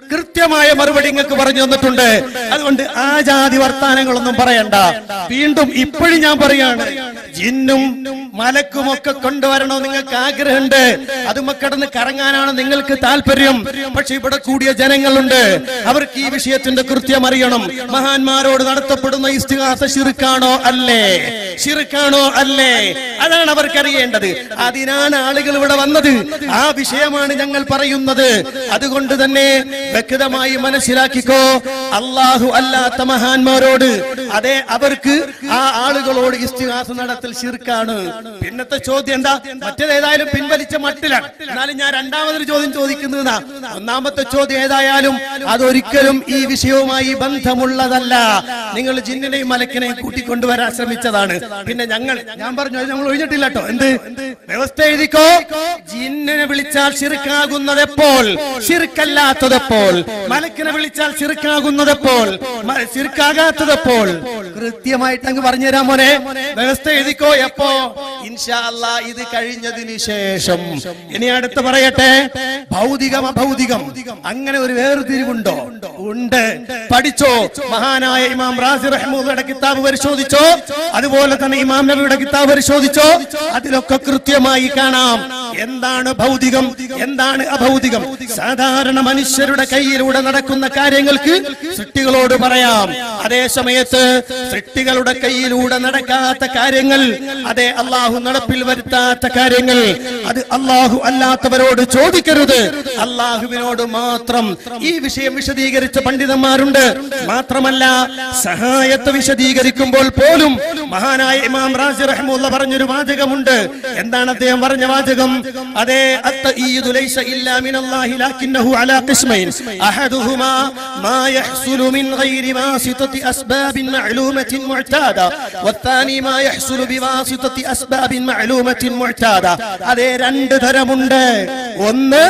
കൃത്യമായ മറുപടി നിങ്ങൾക്ക് പറഞ്ഞു തന്നിട്ടുണ്ട് അതുകൊണ്ട് ആ ജാതി വർത്താനങ്ങളൊന്നും പറയണ്ട വീണ്ടും ഇപ്പോഴും ഞാൻ പറയാണ് ജിന്നും മലക്കും ഒക്കെ കൊണ്ടുവരണോ നിങ്ങൾക്ക് ആഗ്രഹമുണ്ട് അതുമ്മ കിടന്ന് കറങ്ങാനാണ് നിങ്ങൾക്ക് താല്പര്യം പക്ഷെ ഇവിടെ കൂടിയ ജനങ്ങളുണ്ട് അവർക്ക് ഈ വിഷയത്തിന്റെ കൃത്യം അറിയണം മഹാന്മാരോട് നടത്തപ്പെടുന്ന ഇസ്തിഹാസ ശിറുക്കാണോ അല്ലേ ശിറുക്കാണോ അല്ലേ അതാണ് അവർക്ക് അറിയേണ്ടത് അതിനാണ് ആളുകൾ ഇവിടെ വന്നത് ആ വിഷയമാണ് ഞങ്ങൾ പറയുന്നത് അതുകൊണ്ട് തന്നെ വ്യക്തമായി മനസ്സിലാക്കിക്കോ അള്ളാഹു അല്ലാത്ത മഹാന്മാരോട് അതെ അവർക്ക് ആ ആളുകളോട് ഇസ്തിഹാസ നടത്തൽ ശിർക്കാണ് പിന്നത്തെ ചോദ്യം എന്താ മറ്റേതേതായാലും പിൻവലിച്ച മട്ടിലാണ് എന്നാലും ഞാൻ രണ്ടാമതൊരു ചോദ്യം ചോദിക്കുന്നതാ ഒന്നാമത്തെ ചോദ്യം ഏതായാലും അതൊരിക്കലും ഈ വിഷയവുമായി ബന്ധമുള്ളതല്ല നിങ്ങൾ ജിന്നിനെയും മലക്കിനെയും കൂട്ടിക്കൊണ്ടുവരാൻ ശ്രമിച്ചതാണ് പിന്നെ ഞങ്ങൾ ഞാൻ പറഞ്ഞു അത് നമ്മൾ ഒഴിഞ്ഞിട്ടില്ല കേട്ടോ എന്ത് വ്യവസ്ഥ എഴുതിക്കോ ജിന്നിനെ വിളിച്ചാൽ ശിർക്കാകുന്നത് എപ്പോൾ ശിർക്കല്ലാത്തതെപ്പോൾ മലക്കിനെ വിളിച്ചാൽ ശിർക്കാകുന്നതെപ്പോൾ മ- ശിർക്കാകാത്തതെപ്പോൾ കൃത്യമായിട്ട് അങ്ങ് പറഞ്ഞുതരാം മോനെ വ്യവസ്ഥ എഴുതിക്കോ എപ്പോ ഇൻഷാ അല്ലാ ഇത് കഴിഞ്ഞതിന് ശേഷം ഇനി അടുത്ത് പറയട്ടെ ഭൗതികം അഭൗതികം അങ്ങനെ ഒരു വേർതിരിവുണ്ടോ ഉണ്ട് പഠിച്ചോ മഹാനായ ഇമാം റാസി റഹ്മൂദയുടെ കിതാബ് പരിശോധിച്ചോ അതുപോലെ തന്നെ ഇമാം നബിയുടെ കിതാബ് പരിശോധിച്ചോ അതിലൊക്കെ കൃത്യമായി കാണാം എന്താണ് ഭൗതികം എന്താണ് അഭൗതികം സാധാരണ മനുഷ്യരുടെ കയ്യിലൂടെ നടക്കുന്ന കാര്യങ്ങൾക്ക് സൃഷ്ടികളോട് പറയാം അതേ സമയത്ത് സൃഷ്ടികളുടെ കയ്യിലൂടെ നടക്കാത്ത കാര്യങ്ങൾ അതേ അള്ളാഹു നടപ്പിൽ വരുത്താത്ത കാര്യങ്ങൾ അത് അള്ളാഹു അല്ലാത്തവരോട് ചോദിക്കരുത് അള്ളാഹുവിനോട് മാത്രം ഈ വിഷയം വിശദീകരിച്ച പണ്ഡിതന്മാരുണ്ട് മാത്രമല്ല സഹായത്തെ വിശദീകരിക്കുമ്പോൾ പോലും മഹാനായ ഇമാം റാസി റഹ്മുള്ള പറഞ്ഞൊരു വാചകമുണ്ട് എന്താണ് അദ്ദേഹം പറഞ്ഞ വാചകം അതെ അത്തഈദു ലൈസ ഇല്ലാ മിനല്ലാഹി ലാകിന്നഹു അലാ ഖിസ്മൈൻ അഹദുഹുമാ മാ യഹ്സുലു മിൻ ഗൈരി വാസിതതി അസ്ബാബിൻ മഅലൂമത്തിൻ മുഅ്താദ والثاني ما يحصل بواسطة أسباب معلومة معتادة അതേ രണ്ട് തരമുണ്ട് ഒന്ന്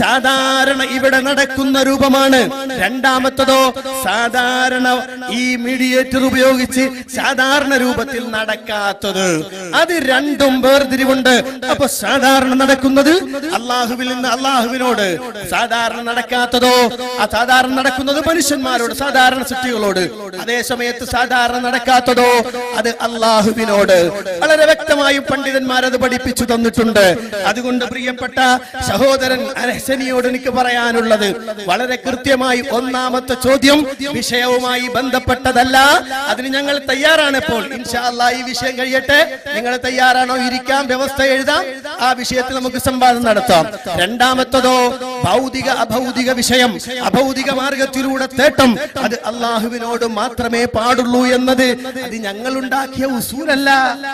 സാധാരണ ഇവിടെ നടക്കുന്ന രൂപമാണ് രണ്ടാമത്തതോ സാധാരണ ഈ മീഡിയേറ്റർ ഉപയോഗിച്ച് സാധാരണ രൂപത്തിൽ നടക്കാത്തത് അത് രണ്ടും വേർതിരിവുണ്ട് അപ്പൊ സാധാരണ നടക്കുന്നത് അള്ളാഹുവിൽ നിന്ന് അള്ളാഹുവിനോട് സാധാരണ നടക്കാത്തതോ ആ സാധാരണ നടക്കുന്നത് മനുഷ്യന്മാരോട് സാധാരണ സൃഷ്ടികളോട് അതേ സമയത്ത് സാധാരണ നടക്കാത്തതോ അത് അള്ളാഹുവിനോട് വളരെ വ്യക്തമായും പണ്ഡിതന്മാർ അത് പഠിപ്പിച്ചു തന്നിട്ടുണ്ട് അതുകൊണ്ട് പ്രിയപ്പെട്ട സഹോദരൻ അലഹസനിയോട് എനിക്ക് പറയാനുള്ളത് വളരെ കൃത്യമായി ഒന്നാമത്തെ ചോദ്യം വിഷയവുമായി ബന്ധപ്പെട്ടതല്ല അതിന് ഞങ്ങൾ തയ്യാറാണ് ഇപ്പോൾ ഇൻഷാ അല്ലാ ഈ വിഷയം കഴിയട്ടെ നിങ്ങൾ തയ്യാറാണോ ഇരിക്കാം വ്യവസ്ഥ എഴുതാം ആ വിഷയത്തിൽ നമുക്ക് സംവാദം നടത്താം രണ്ടാമത്തതോ ഭൗതിക അഭൗതിക വിഷയം അഭൗതിക മാർഗത്തിലൂടെ തേട്ടം അത് അള്ളാഹുവിനോട് മാത്രമേ പാടുള്ളൂ എന്നത് അത് ഞങ്ങൾ ഉണ്ടാക്കിയ ഉസൂലല്ല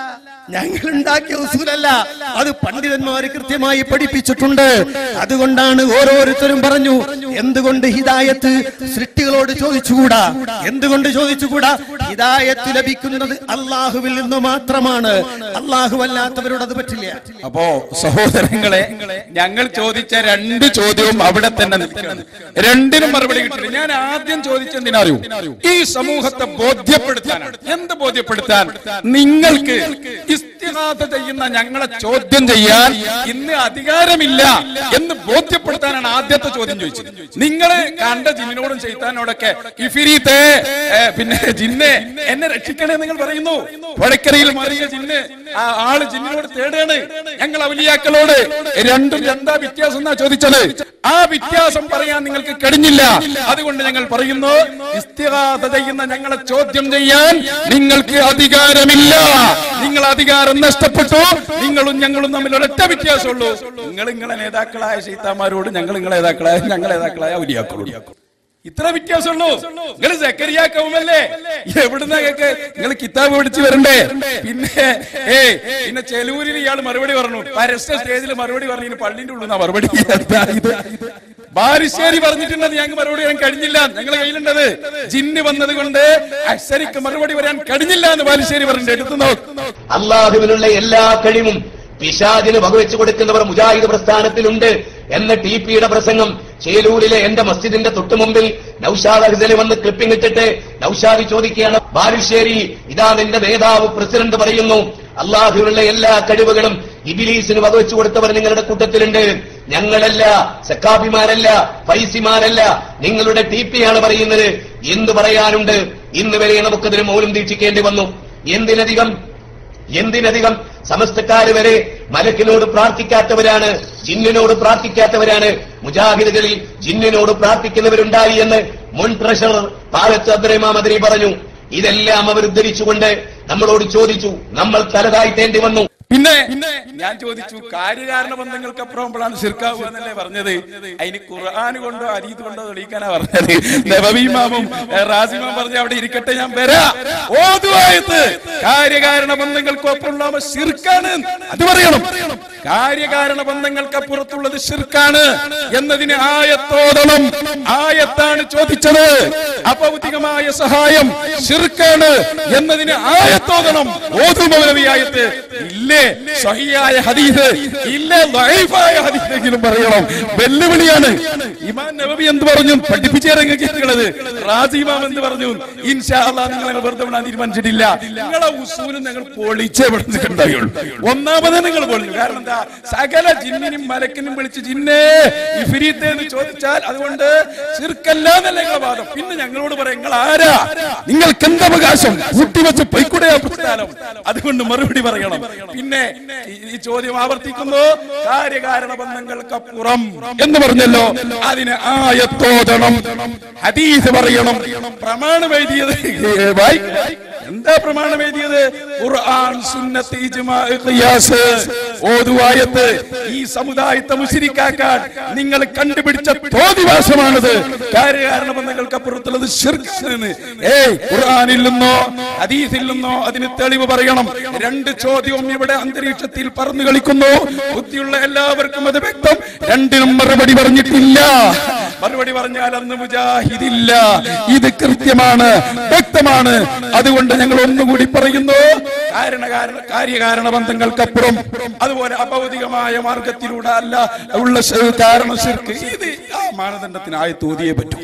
ഞങ്ങൾ ഉണ്ടാക്കിയ ഉസൂലല്ല അത് പണ്ഡിതന്മാര് കൃത്യമായി പഠിപ്പിച്ചിട്ടുണ്ട് അതുകൊണ്ടാണ് ഓരോരുത്തരും പറഞ്ഞു എന്തുകൊണ്ട് ഹിദായത്ത് സൃഷ്ടികളോട് ചോദിച്ചുകൂടാ എന്തുകൊണ്ട് ചോദിച്ചുകൂടാ ഹിദായത്ത് ലഭിക്കുന്നത് അള്ളാഹുവിൽ നിന്ന് മാത്രമാണ് അള്ളാഹു അല്ലാത്തവരോട് അത് പറ്റില്ല
അപ്പോ സഹോദരങ്ങളെ ഞങ്ങൾ ചോദിച്ച രണ്ട് ചോദ്യവും അവിടെ തന്നെ നിൽക്കുകയാണ് രണ്ടിനും മറുപടി കിട്ടില്ല ഞാൻ ആദ്യം ചോദിച്ചെന്തിനാ അറിയൂ ഈ സമൂഹത്തെ ബോധ്യപ്പെടുത്താനാണ് എന്ത് ബോധ്യപ്പെടുത്താൻ നിങ്ങൾക്ക് ഇസ്തിഹാസ ചെയ്യുന്ന ഞങ്ങളെ ചോദ്യം ചെയ്യാൻ ഇന്ന് അധികാരമില്ല എന്ന് ബോധ്യപ്പെടുത്താനാണ് ആദ്യത്തെ ചോദ്യം ചോദിച്ചത് നിങ്ങള് കണ്ട ജിന്നിനോടും ചെയ്താനോടൊക്കെ ഇഫിരീത്തെ ഏ, പിന്നെ ജിന്നെ എന്നെ രക്ഷിക്കണേ നിങ്ങൾ പറയുന്നു പുഴക്കരയിൽ മറിയ ജിന്ന് ആ ആള് ജിന്നിനോട് തേടുകയാണ് ഞങ്ങൾ അവലിയാക്കളോട് രണ്ടും എന്താ വ്യത്യാസം എന്നാ ചോദിച്ചത് ആ വ്യത്യാസം പറയാൻ നിങ്ങൾക്ക് കഴിഞ്ഞില്ല അതുകൊണ്ട് ഞങ്ങൾ പറയുന്നു ഇസ്തിഹാസ ചെയ്യുന്ന ഞങ്ങളെ ചോദ്യം ചെയ്യാൻ നിങ്ങൾക്ക് അധികാരമില്ല നിങ്ങൾ അധികാരം നഷ്ടപ്പെട്ടു നിങ്ങളും ഞങ്ങളും തമ്മിൽ ഒരൊറ്റ വ്യത്യാസമുള്ളൂ നിങ്ങൾ നിങ്ങളെ നേതാക്കളായ ശൈത്താന്മാരോട് ഞങ്ങൾ നിങ്ങളെ നേതാക്കളായ ഞങ്ങൾ നേതാക്കളായ ഔലിയാക്കളോട് ഇത്ര വ്യത്യാസമുള്ളൂ നിങ്ങൾ സക്കരിയാക്കവുമല്ലേ എവിടുന്ന കേക്ക് നിങ്ങൾ കിതാബ് പിടിച്ച് വരണ്ടേ പിന്നെ ഏ പിന്നെ ചെലൂരിൽ ഇയാൾ മറുപടി പറഞ്ഞു പരസ്യ സ്റ്റേജിൽ മറുപടി പറഞ്ഞു പള്ളിന്റെ ഉള്ളിൽ മറുപടി എന്താ ഇത് ബാലുശ്ശേരി പറഞ്ഞിട്ടുണ്ടെന്ന് ഞങ്ങൾക്ക് മറുപടി പറയാൻ കഴിഞ്ഞില്ല ഞങ്ങളെ കയ്യിലുണ്ടത് ജിന്ന് വന്നത് കൊണ്ട് അക്ഷരിക്ക് മറുപടി പറയാൻ കഴിഞ്ഞില്ല എന്ന് ബാലുശ്ശേരി പറഞ്ഞിട്ട് എടുത്തു നോക്ക്
അള്ളാഹുവിനുള്ള എല്ലാ കഴിവും പിശാദിന് വകവെച്ചു കൊടുക്കുന്നവർ മുജാഹിദ് പ്രസ്ഥാനത്തിലുണ്ട് എന്ന ടി പിയുടെ പ്രസംഗം ചേലൂരിലെ എന്റെ മസ്ജിദിന്റെ തൊട്ടുമുമ്പിൽ നൌഷാദ് അഹ്സലി വന്ന് ക്ലിപ്പിംഗ് ഇട്ടിട്ട് നൌഷാദി ചോദിക്കുകയാണ് ബാലുശ്ശേരി ഇതാ നിന്റെ നേതാവ് പ്രസിഡന്റ് പറയുന്നു അള്ളാഹുവിനുള്ള എല്ലാ കഴിവുകളും ഇബിലീസിന് വകവെച്ചു കൊടുത്തവർ നിങ്ങളുടെ കൂട്ടത്തിലുണ്ട് ഞങ്ങളല്ല സക്കാഫിമാരല്ല ഫൈസിമാരല്ല നിങ്ങളുടെ ടി പി ആണ് പറയുന്നത് എന്ത് പറയാനുണ്ട് ഇന്ന് വരെ നമുക്കതിന് മൗനം ദീക്ഷിക്കേണ്ടി വന്നു എന്തിനധികം എന്തിനധികം സമസ്തക്കാര് വരെ മലക്കിനോട് പ്രാർത്ഥിക്കാത്തവരാണ് ജിന്നിനോട് പ്രാർത്ഥിക്കാത്തവരാണ് മുജാഹിദുകളിൽ ജിന്നിനോട് പ്രാർത്ഥിക്കുന്നവരുണ്ടായി എന്ന് മുൻ ട്രഷറർ പാലത്ത് അബ്ദുറഹ്മാൻ മദരി പറഞ്ഞു ഇതെല്ലാം അവർ ഉദ്ധരിച്ചുകൊണ്ട് നമ്മളോട് ചോദിച്ചു നമ്മൾ തലതായിട്ടേണ്ടി വന്നു
പിന്നെ ഞാൻ ചോദിച്ചു കാര്യകാരണ ബന്ധങ്ങൾക്കപ്പുറമ്പോഴാണ് ശിർക്കാവുക എന്നല്ലേ പറഞ്ഞത് അതിന് ഖുർആൻ കൊണ്ടോ അരീത് കൊണ്ടോ തെളിയിക്കാനാ പറഞ്ഞത് നബവീമാമും റാസിമാം പറഞ്ഞ അവിടെ ഇരിക്കട്ടെ ഞാൻ വരാ ഓതുവായത്ത് കാര്യകാരണ ബന്ധങ്ങൾക്കൊപ്പമുള്ള ശിർക്കാണ് അത് പറയണം കാര്യകാരണ ബന്ധങ്ങൾക്കപ്പുറത്തുള്ളത് ശിർക്കാണ് എന്നതിന് ആയത്തോതണം ആയത്താണ് ചോദിച്ചത് അഭൗതികമായ സഹായം ശിർക്കാണ് എന്നതിന് ആയത്തോതണം ഓതുമൗലവി ആയത്ത് ഇല്ലേ സഹിയായ ഹദീസ് ഇല്ലേ ലൈഫായ ഹദീസെങ്കിലും പറയണം വെല്ലുവിളിയാണ് ഇമാൻ നബവി എന്ത് പറഞ്ഞു പഠിപ്പിച്ചേരങ്ങ് കേൾക്കുന്നത് റാസിമാം എന്ത് പറഞ്ഞു ഇൻഷാ അല്ലാഹ് നിങ്ങൾ അങ്ങനെ വെറുതെ വിടാൻ തീരുമാനിച്ചിട്ടില്ല നിങ്ങളെ ഉസൂലും ഞങ്ങൾ പൊളിച്ചേ വിടുന്നുണ്ടായുള്ളൂ ഒന്നാമത് നിങ്ങൾ പൊളിഞ്ഞു കാരണം എന്താ സകല ജിന്നിനും മലക്കിനും വിളിച്ച് ജിന്നേ ഇഫിരീത്തെ എന്ന് ചോദിച്ചാൽ അതുകൊണ്ട് ശിർക്കല്ല എന്നല്ല നിങ്ങളെ വാദം പിന്നെ ഞങ്ങളോട് പറയാം നിങ്ങൾ ആരാ നിങ്ങൾക്ക് എന്ത് അവകാശം കൂട്ടിവെച്ച് പൊയ്ക്കൂടെയാ പ്രസ്ഥാനം അതുകൊണ്ട് മറുപടി പറയണം പിന്നെ ഈ- ഈ ചോദ്യം ആവർത്തിക്കുന്നു കാര്യകാരണ ബന്ധങ്ങൾക്കപ്പുറം എന്ന് പറഞ്ഞല്ലോ അതിന് ആയത്തോതണം ഹദീസ് പറയണം പ്രമാണം എഴുതിയത് വായി എന്താ പ്രമാണം എഴുതിയത് ഖുർആൻ സുന്നത്ത് ഇജ്മാ ഖിയാസ് ഓതുവായത്ത് ഈ സമുദായത്തെ മുശരിക്കാക്കാൻ നിങ്ങൾ കണ്ടുപിടിച്ച തോതിവാസമാണിത് കാര്യകാരണ ബന്ധങ്ങൾക്കപ്പുറത്തുള്ളത് ശിർക്കാണെന്ന് ഏയ് ഖുർആനിൽ നിന്നോ ഹദീസിൽ നിന്നോ അതിന് തെളിവ് പറയണം രണ്ട് ചോദ്യവും ഇവിടെ അന്തരീക്ഷത്തിൽ പറന്നു കളിക്കുന്നു ബുദ്ധിയുള്ള എല്ലാവർക്കും അത് വ്യക്തം രണ്ടിനും മറുപടി പറഞ്ഞിട്ടില്ല മറുപടി പറഞ്ഞാൽ അന്ന് മുജാഹിദില്ല ഇത് കൃത്യമാണ് വ്യക്തമാണ് അതുകൊണ്ട് ഞങ്ങൾ ഒന്നുകൂടി പറയുന്നു കാരണ കാരണ കാര്യകാരണ ബന്ധങ്ങൾക്കപ്പുറം അതുപോലെ അഭൗതികമായ മാർഗത്തിലൂടെ അല്ല ഉള്ള ശ- കാരണം ശിർക്ക് ഇത് ആ മാനദണ്ഡത്തിനായി തോതിയേ പറ്റൂ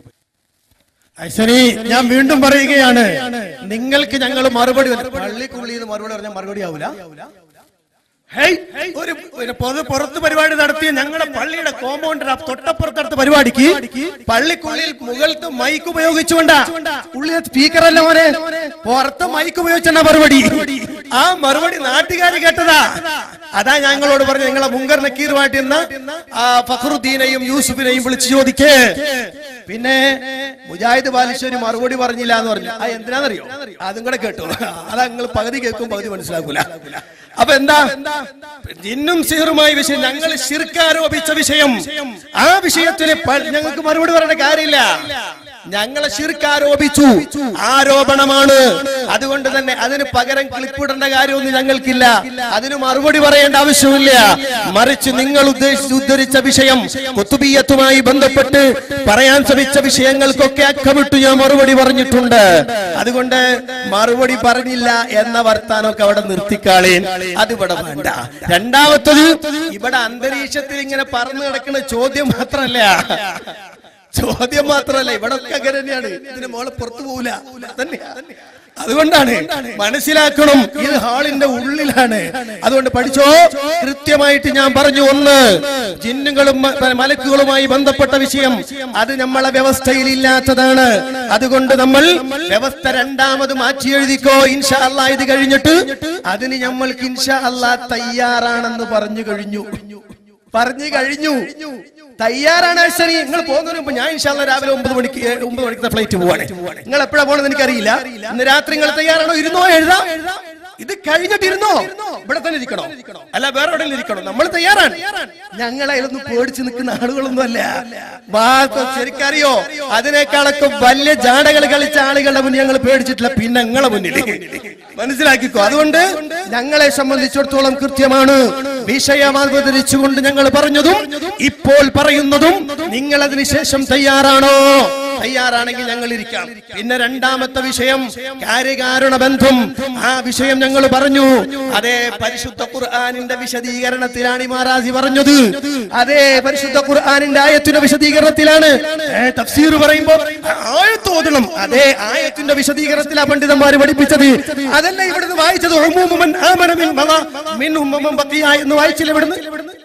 ശരി ഞാൻ വീണ്ടും പറയുകയാണ് നിങ്ങൾക്ക് ഞങ്ങൾ മറുപടി പള്ളിക്കുള്ളിൽ നിന്ന് മറുപടി പറഞ്ഞാൽ മറുപടി ആവൂല ഹേയ്, ഒരു ഒരു പൊതു പുറത്ത് പരിപാടി നടത്തിയ ഞങ്ങളുടെ പള്ളിയുടെ കോമ്പൗണ്ടർ തൊട്ടപ്പുറത്തടുത്ത പരിപാടിക്ക് പള്ളിക്കുള്ളിൽ മുകളിലത്തെ മൈക്ക് ഉപയോഗിച്ചുകൊണ്ടാ ഉള്ളിലെ സ്പീക്കർ അല്ല മോനെ പുറത്ത് മൈക്ക് ഉപയോഗിച്ചാ മറുപടി ആ മറുപടി നാട്ടുകാർ കേട്ടതാ അതാ ഞങ്ങളോട് പറഞ്ഞു നിങ്ങളെ മുങ്കർ നക്കീറുമായിട്ട് ഇന്ന് ആ ഫഖറുദ്ദീനെയും യൂസുഫിനെയും വിളിച്ചു ചോദിക്കേ പിന്നെ മുജാഹിദ് ബാലിശ്വരി മറുപടി പറഞ്ഞില്ല എന്ന് പറഞ്ഞു ആ എന്തിനാന്നറിയോ അതും കൂടെ കേട്ടു അതാ നിങ്ങൾ പകുതി കേൾക്കും പകുതി മനസ്സിലാക്കൂല അപ്പൊ എന്താ ജിന്നും സിഹറുമായ വിഷയം ഞങ്ങൾ ശിർക്കാരോപിച്ച വിഷയം ആ വിഷയത്തിന് പ- ഞങ്ങൾക്ക് മറുപടി പറയേണ്ട കാര്യമില്ല ഞങ്ങളെ ശിർക്കാരോപിച്ചു ആരോപണമാണ് അതുകൊണ്ട് തന്നെ അതിന് പകരം ക്ലിപ്പിടേണ്ട കാര്യമൊന്നും ഞങ്ങൾക്കില്ല അതിന് മറുപടി പറയേണ്ട ആവശ്യമില്ല മറിച്ച് നിങ്ങൾ ഉദ്ദേശിച്ച് ഉദ്ധരിച്ച വിഷയം കുത്തുബീയത്തുമായി ബന്ധപ്പെട്ട് പറയാൻ ശ്രമിച്ച വിഷയങ്ങൾക്കൊക്കെ അക്കമിട്ട് ഞാൻ മറുപടി പറഞ്ഞിട്ടുണ്ട് അതുകൊണ്ട് മറുപടി പറഞ്ഞില്ല എന്ന വർത്താനമൊക്കെ അവിടെ നിർത്തിക്കാളേൻ അതിവിടെ വേണ്ട രണ്ടാമത്തത് ഇവിടെ അന്തരീക്ഷത്തിൽ ഇങ്ങനെ പറന്നു കിടക്കുന്ന ചോദ്യം മാത്രല്ല ചോദ്യം മാത്രല്ല ഇവിടെ ഒക്കെ അങ്ങനെ തന്നെയാണ് ഇതിന് മോളെ പുറത്തു പോവില്ല തന്നെയാ അതുകൊണ്ടാണ് മനസ്സിലാക്കണം ഇത് ഹാളിന്റെ ഉള്ളിലാണ് അതുകൊണ്ട് പഠിച്ചോ കൃത്യമായിട്ട് ഞാൻ പറഞ്ഞു ഒന്ന് ജിന്നുകളും മ- മലക്കുകളുമായി ബന്ധപ്പെട്ട വിഷയം അത് നമ്മളെ വ്യവസ്ഥയിൽ ഇല്ലാത്തതാണ് അതുകൊണ്ട് നമ്മൾ വ്യവസ്ഥ രണ്ടാമത് മാറ്റി എഴുതിക്കോ ഇൻഷാ അല്ലാ ഇത് കഴിഞ്ഞിട്ട് അതിന് നമ്മൾക്ക് ഇൻഷാ അല്ലാ തയ്യാറാണെന്ന് പറഞ്ഞു കഴിഞ്ഞു പറഞ്ഞു കഴിഞ്ഞു തയ്യാറാണ് ശരി നിങ്ങൾ പോകുന്നതിന് മുമ്പ് ഞാൻ ഇൻഷാല്ല രാവിലെ ഒമ്പത് മണിക്ക് ഏ, ഒമ്പത് മണിക്ക് ഫ്ലൈറ്റ് പോവാണ് നിങ്ങൾ എപ്പോഴാ പോണെന്ന് എനിക്കറിയില്ല ഇന്ന് രാത്രി നിങ്ങൾ തയ്യാറാണോ ഇരുന്നോ എഴുതാം ഇത് കഴിഞ്ഞിട്ട് ഇരുന്നോ ഇവിടെ തന്നെ ഇരിക്കണോ അല്ല വേറെ എവിടെ ഇരിക്കണോ നമ്മൾ തയ്യാറാണ് ഞങ്ങൾ അതിലൊന്നും പേടിച്ച് നിൽക്കുന്ന ആളുകളൊന്നും അല്ല വാ- ശരിക്കറിയോ അതിനേക്കാളൊക്കെ വലിയ ജാടകൾ കളിച്ച ആളുകളുടെ മുന്നിൽ ഞങ്ങൾ പേടിച്ചിട്ടില്ല പിന്നെ ഞങ്ങളെ മുന്നിൽ മനസ്സിലാക്കിക്കോ അതുകൊണ്ട് ഞങ്ങളെ സംബന്ധിച്ചിടത്തോളം കൃത്യമാണ് വിഷയം അവതരിച്ചുകൊണ്ട് ഞങ്ങൾ പറഞ്ഞതും ഇപ്പോൾ പറയുന്നതും നിങ്ങൾ അതിനുശേഷം തയ്യാറാണോ തയ്യാറാണെങ്കിൽ ഞങ്ങൾ ഇരിക്കാം പിന്നെ രണ്ടാമത്തെ വിഷയം കാര്യകാരണ ബന്ധം ആ വിഷയം ഞങ്ങൾ പറഞ്ഞു അതേ പരിശുദ്ധ ഖുർആാനിന്റെ വിശദീകരണത്തിലാണ് ഈ മഹാരാജി പറഞ്ഞത് അതേ പരിശുദ്ധ ഖുർആാനിന്റെ ആയത്തിന്റെ വിശദീകരണത്തിലാണ് ഏ, തഫ്സീർ പറയുമ്പോ ആയത്ത് ഓതണം അതേ ആയത്തിന്റെ വിശദീകരണത്തിലാ പണ്ഡിതന്മാര് പഠിപ്പിച്ചത് അതല്ല ഇവിടുന്ന് വായിച്ചത് ഉമൂമു മൻ ആമന മിൻ മള മിൻഹും വമൻ ബഖിയ എന്ന് വായിച്ചില്ല ഇവിടുന്ന്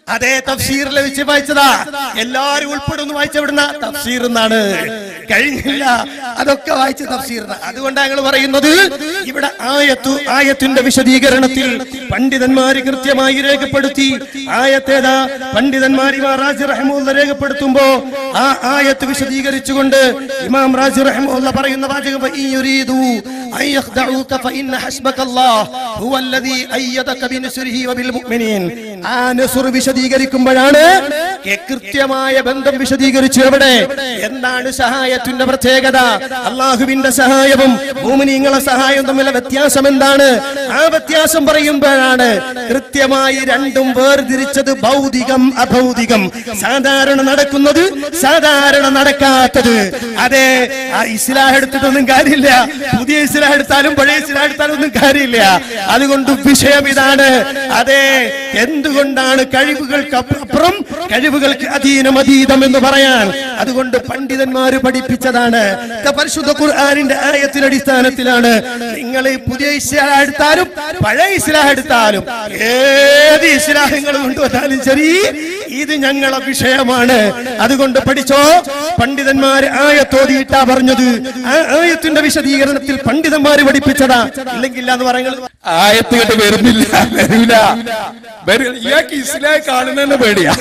അതേ തഫ്സീറിൽ വെച്ച് വായിച്ചതാ എല്ലാരും ഉൾപ്പെടുന്നു വായിച്ചവിടുന്ന തഫ്സീർ എന്നാണ് കഴിഞ്ഞില്ല അതൊക്കെ വായിച്ച തഫ്സീർ അതുകൊണ്ടാണ് ഞങ്ങൾ പറയുന്നത് ഇവിടെ ആയത്തു ആയത്തിന്റെ വിശദീകരണത്തിൽ പണ്ഡിതന്മാര് കൃത്യമായി രേഖപ്പെടുത്തി ആയത്തേതാ പണ്ഡിതന്മാർ ഇമാം റാജി റഹ്മുല്ല രേഖപ്പെടുത്തുമ്പോ ആ ആയത്ത് വിശദീകരിച്ചുകൊണ്ട് ഇമാം റാജി റഹ്മുല്ല പറയുന്ന വാചകം "വഇൻ യുരീദു അൻ യഖ്ദഊക ഫഇന്ന ഹസ്ബകല്ലാഹ് ഹുവല്ലദീ അയ്യദക ബിനസ്രിഹി വബിൽ മുഅ്മിനീൻ ആ നസ്ർ വിശദീകരിക്കുമ്പോഴാണ് കെ- കൃത്യമായ ബന്ധം വിശദീകരിച്ചു എവിടെ എന്താണ് സഹായത്തിന്റെ പ്രത്യേകത അള്ളാഹുവിന്റെ സഹായവും ഭൂമിനിങ്ങളെ സഹായവും തമ്മിലുള്ള വ്യത്യാസം എന്താണ് ആ വ്യത്യാസം പറയുമ്പോഴാണ് കൃത്യമായി രണ്ടും വേർതിരിച്ചത് ഭൗതികം അഭൗതികം സാധാരണ നടക്കുന്നത് സാധാരണ നടക്കാത്തത് അതെ ആ ഇസ്ലാം എടുത്തിട്ടൊന്നും കാര്യമില്ല പുതിയ ഇസ്ലാം എടുത്താലും പഴയ ഇസ്ലാം എടുത്താലും ഒന്നും കാര്യമില്ല അതുകൊണ്ട് വിഷയം ഇതാണ് അതെ എന്തുകൊണ്ടാണ് കഴിവുകൾക്ക് അപ്പ- അപ്പുറം കഴിവുകൾക്ക് അധീനം അതീതം എന്ന് പറയാൻ അതുകൊണ്ട് പണ്ഡിതന്മാര് പഠിപ്പിച്ചതാണ് ഇത് പരിശുദ്ധ ഖുർആാനിന്റെ ആയത്തിന്റെ അടിസ്ഥാനത്തിലാണ് നിങ്ങൾ ഈ പുതിയ ഇസ്ലാം എടുത്താലും പഴയ ഇസ്ലാം എടുത്താലും ഏത് ഇസ്ലാഹങ്ങൾ കൊണ്ടുവന്നാലും ശരി ഇത് ഞങ്ങളെ വിഷയമാണ് അതുകൊണ്ട് പഠിച്ചോ പണ്ഡിതന്മാര് ആയത്തോതിയിട്ടാ പറഞ്ഞത് ആ ആയത്തിന്റെ വിശദീകരണത്തിൽ പണ്ഡിതന്മാര് പഠിപ്പിച്ചതാ ഇല്ലെങ്കിൽ എന്ന് പറയുന്നത്
ആയത്ത് കേട്ട് വരുന്നില്ല വരൂല വരൂ- ഇയാൾക്ക് ഇസ്ലാം കാണുന്നതന്നെ പേടിയാ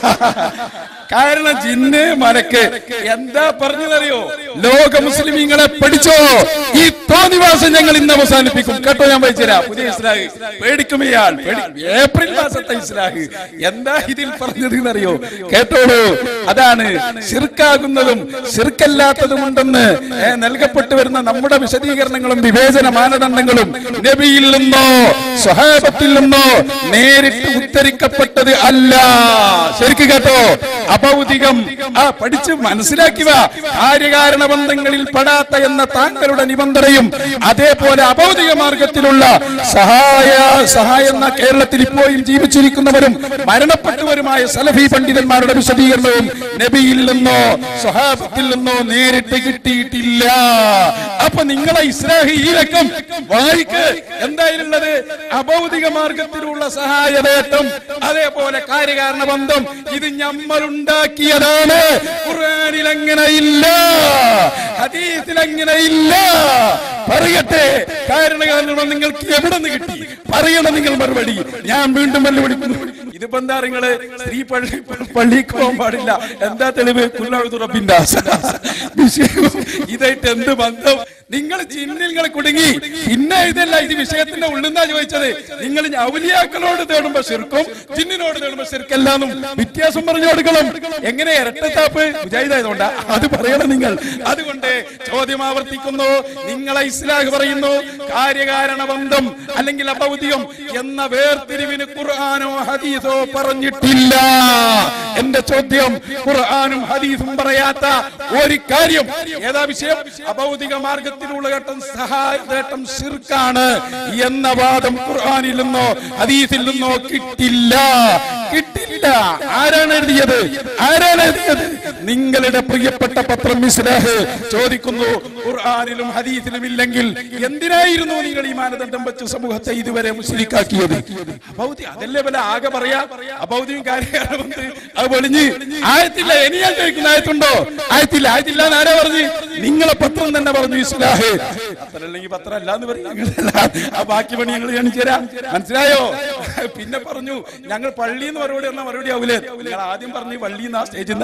കാരണം ജിന്ന് മലക്ക് എന്താ പറഞ്ഞതറിയോ ലോക മുസ്ലിമീങ്ങളെ പഠിച്ചോ ഈ തോന്നിവാസം ഞങ്ങൾ ഇന്ന് അവസാനിപ്പിക്കും കേട്ടോ ഞാൻ വായിച്ചുതരാം പുതിയ ഇസ്ലാഹ് പേടിക്കും ഇയാൾ പേടി- ഏപ്രിൽ മാസത്തെ ഇസ്ലാഹ് എന്താ ഇതിൽ പറഞ്ഞത് എന്നറിയോ കേട്ടോളൂ അതാണ് ശിർക്കാകുന്നതും ശിർക്കല്ലാത്തതും ഉണ്ടെന്ന് ഏ, നൽകപ്പെട്ടു വരുന്ന നമ്മുടെ വിശദീകരണങ്ങളും വിവേചന മാനദണ്ഡങ്ങളും നബിയിൽ നിന്നോ സ്വഹാബത്തിൽ നിന്നോ നേരിട്ട് ഉദ്ധരിക്കപ്പെട്ടത് അല്ല ശരിക്ക് കേട്ടോ അഭൗതികം ആ പഠിച്ച് മനസ്സിലാക്കുക കാര്യകാരണ ബന്ധങ്ങളിൽ പെടാത്ത എന്ന താങ്കളുടെ നിബന്ധനയും അതേപോലെ അഭൗതിക മാർഗത്തിലുള്ള സഹായ സഹായം എന്ന കേരളത്തിൽ ഇപ്പോഴും ജീവിച്ചിരിക്കുന്നവരും മരണപ്പെട്ടവരുമായ സലഫി പണ്ഡിതന്മാരുടെ വിശദീകരണവും നബിയിൽ നിന്നോ സ്വഹാബത്തിൽ നിന്നോ നേരിട്ട് കിട്ടിയിട്ടില്ല അപ്പൊ നിങ്ങളെ ഇസ്രാഹി ഈ രക്കം വായിക്ക് എന്തായാലുള്ളത് അഭൗതിക മാർഗത്തിലുള്ള സഹായവേട്ടം അതേപോലെ കാര്യകാരണ ബന്ധം ഇത് ഞമ്മളുണ്ടാക്കിയതാണ് ഖുർആനിൽ അങ്ങനെ ഇല്ല ഹദീസിൽ അങ്ങനെ ഇല്ല പറയട്ടെ കാരണകാരണം നിങ്ങൾക്ക് എവിടെ നിന്ന് കിട്ടി പറയണം നിങ്ങൾ മറുപടി ഞാൻ വീണ്ടും വെല്ലുവിളിക്കുന്നു ഇതിപ്പോ എന്താ നിങ്ങള് സ്ത്രീ പള്ളി പള്ളിക്ക് പോകാൻ പാടില്ല എന്താ തെളിവ് കുല്ലാഴുതു റബ്ബിന്റെ ആസ. വിഷയം ഇതായിട്ട് എന്ത് ബന്ധം നിങ്ങൾ ചിന്നിൽ നിങ്ങൾ കുടുങ്ങി പിന്നെ ഇതല്ല ഇത് വിഷയത്തിന്റെ ഉള്ളിന്നാ ചോദിച്ചത് നിങ്ങൾ ഔലിയാക്കളോട് തേടുമ്പോ ശിർക്കും ജിന്നിനോട് തേടുമ്പോ ശിർക്കല്ലാന്നും വ്യത്യാസം പറഞ്ഞു കൊടുക്കണം എങ്ങനെ ഇരട്ടത്താപ്പ് വിജയിതായതുകൊണ്ടാ അത് പറയണം നിങ്ങൾ അതുകൊണ്ട് ചോദ്യം ആവർത്തിക്കുന്നു നിങ്ങളെ ഇസ്ലാഹ് പറയുന്നു കാര്യകാരണ ബന്ധം അല്ലെങ്കിൽ അഭൗതികം എന്ന വേർതിരിവിന് ഖുർആാനോ ഹദീസോ പറഞ്ഞിട്ടില്ല എന്റെ ചോദ്യം ഖുർആാനും ഹദീസും പറയാത്ത ഒരു കാര്യം ഏതാ വിഷയം അഭൗതിക മാർഗത്തിലുള്ള ഘട്ടം സഹായ ഘട്ടം ശിർക്കാണ് എന്ന വാദം ഖുർആാനിൽ നിന്നോ ഹദീസിൽ നിന്നോ കിട്ടില്ല കിട്ടില്ല ആരാണ് എഴുതിയത് ആരാണ് എഴുതിയത് നിങ്ങളുടെ പ്രിയപ്പെട്ട പത്രം മിസ്ലാഹ് ചോദിക്കുന്നു ഖുർആാനിലും ഹദീസിലും ഇല്ലെങ്കിൽ എന്തിനായിരുന്നു നിങ്ങൾ ഈ മാനദണ്ഡം വെച്ച് സമൂഹത്തെ ഇതുവരെ മുസ്ലിക്കാക്കിയത് അഭൗതി അതല്ലേ വല്ല ആകെ പറയാ അഭൗതിയും കാര്യങ്ങളുണ്ട് അത് പൊളിഞ്ഞ് ആയത്തില്ല ഇനി ഞാൻ ചോദിക്കുന്ന ആയത്തുണ്ടോ ആയത്തില്ല ആയത്തില്ല എന്ന് ആരാ പറഞ്ഞു നിങ്ങളെ പത്രം തന്നെ പറഞ്ഞു ഇസ്ലാഹ് പത്രമല്ലെങ്കിൽ പത്രം അല്ല എന്ന് പറഞ്ഞു ആ ബാക്കി പണി ഞങ്ങൾ കാണിച്ചു തരാം മനസ്സിലായോ പിന്നെ പറഞ്ഞു ഞങ്ങൾ പള്ളി എന്ന് മറുപടി പറഞ്ഞാൽ മറുപടി ആവൂലേ നിങ്ങൾ ആദ്യം പറഞ്ഞു പള്ളി എന്നാ സ്റ്റേജിൽ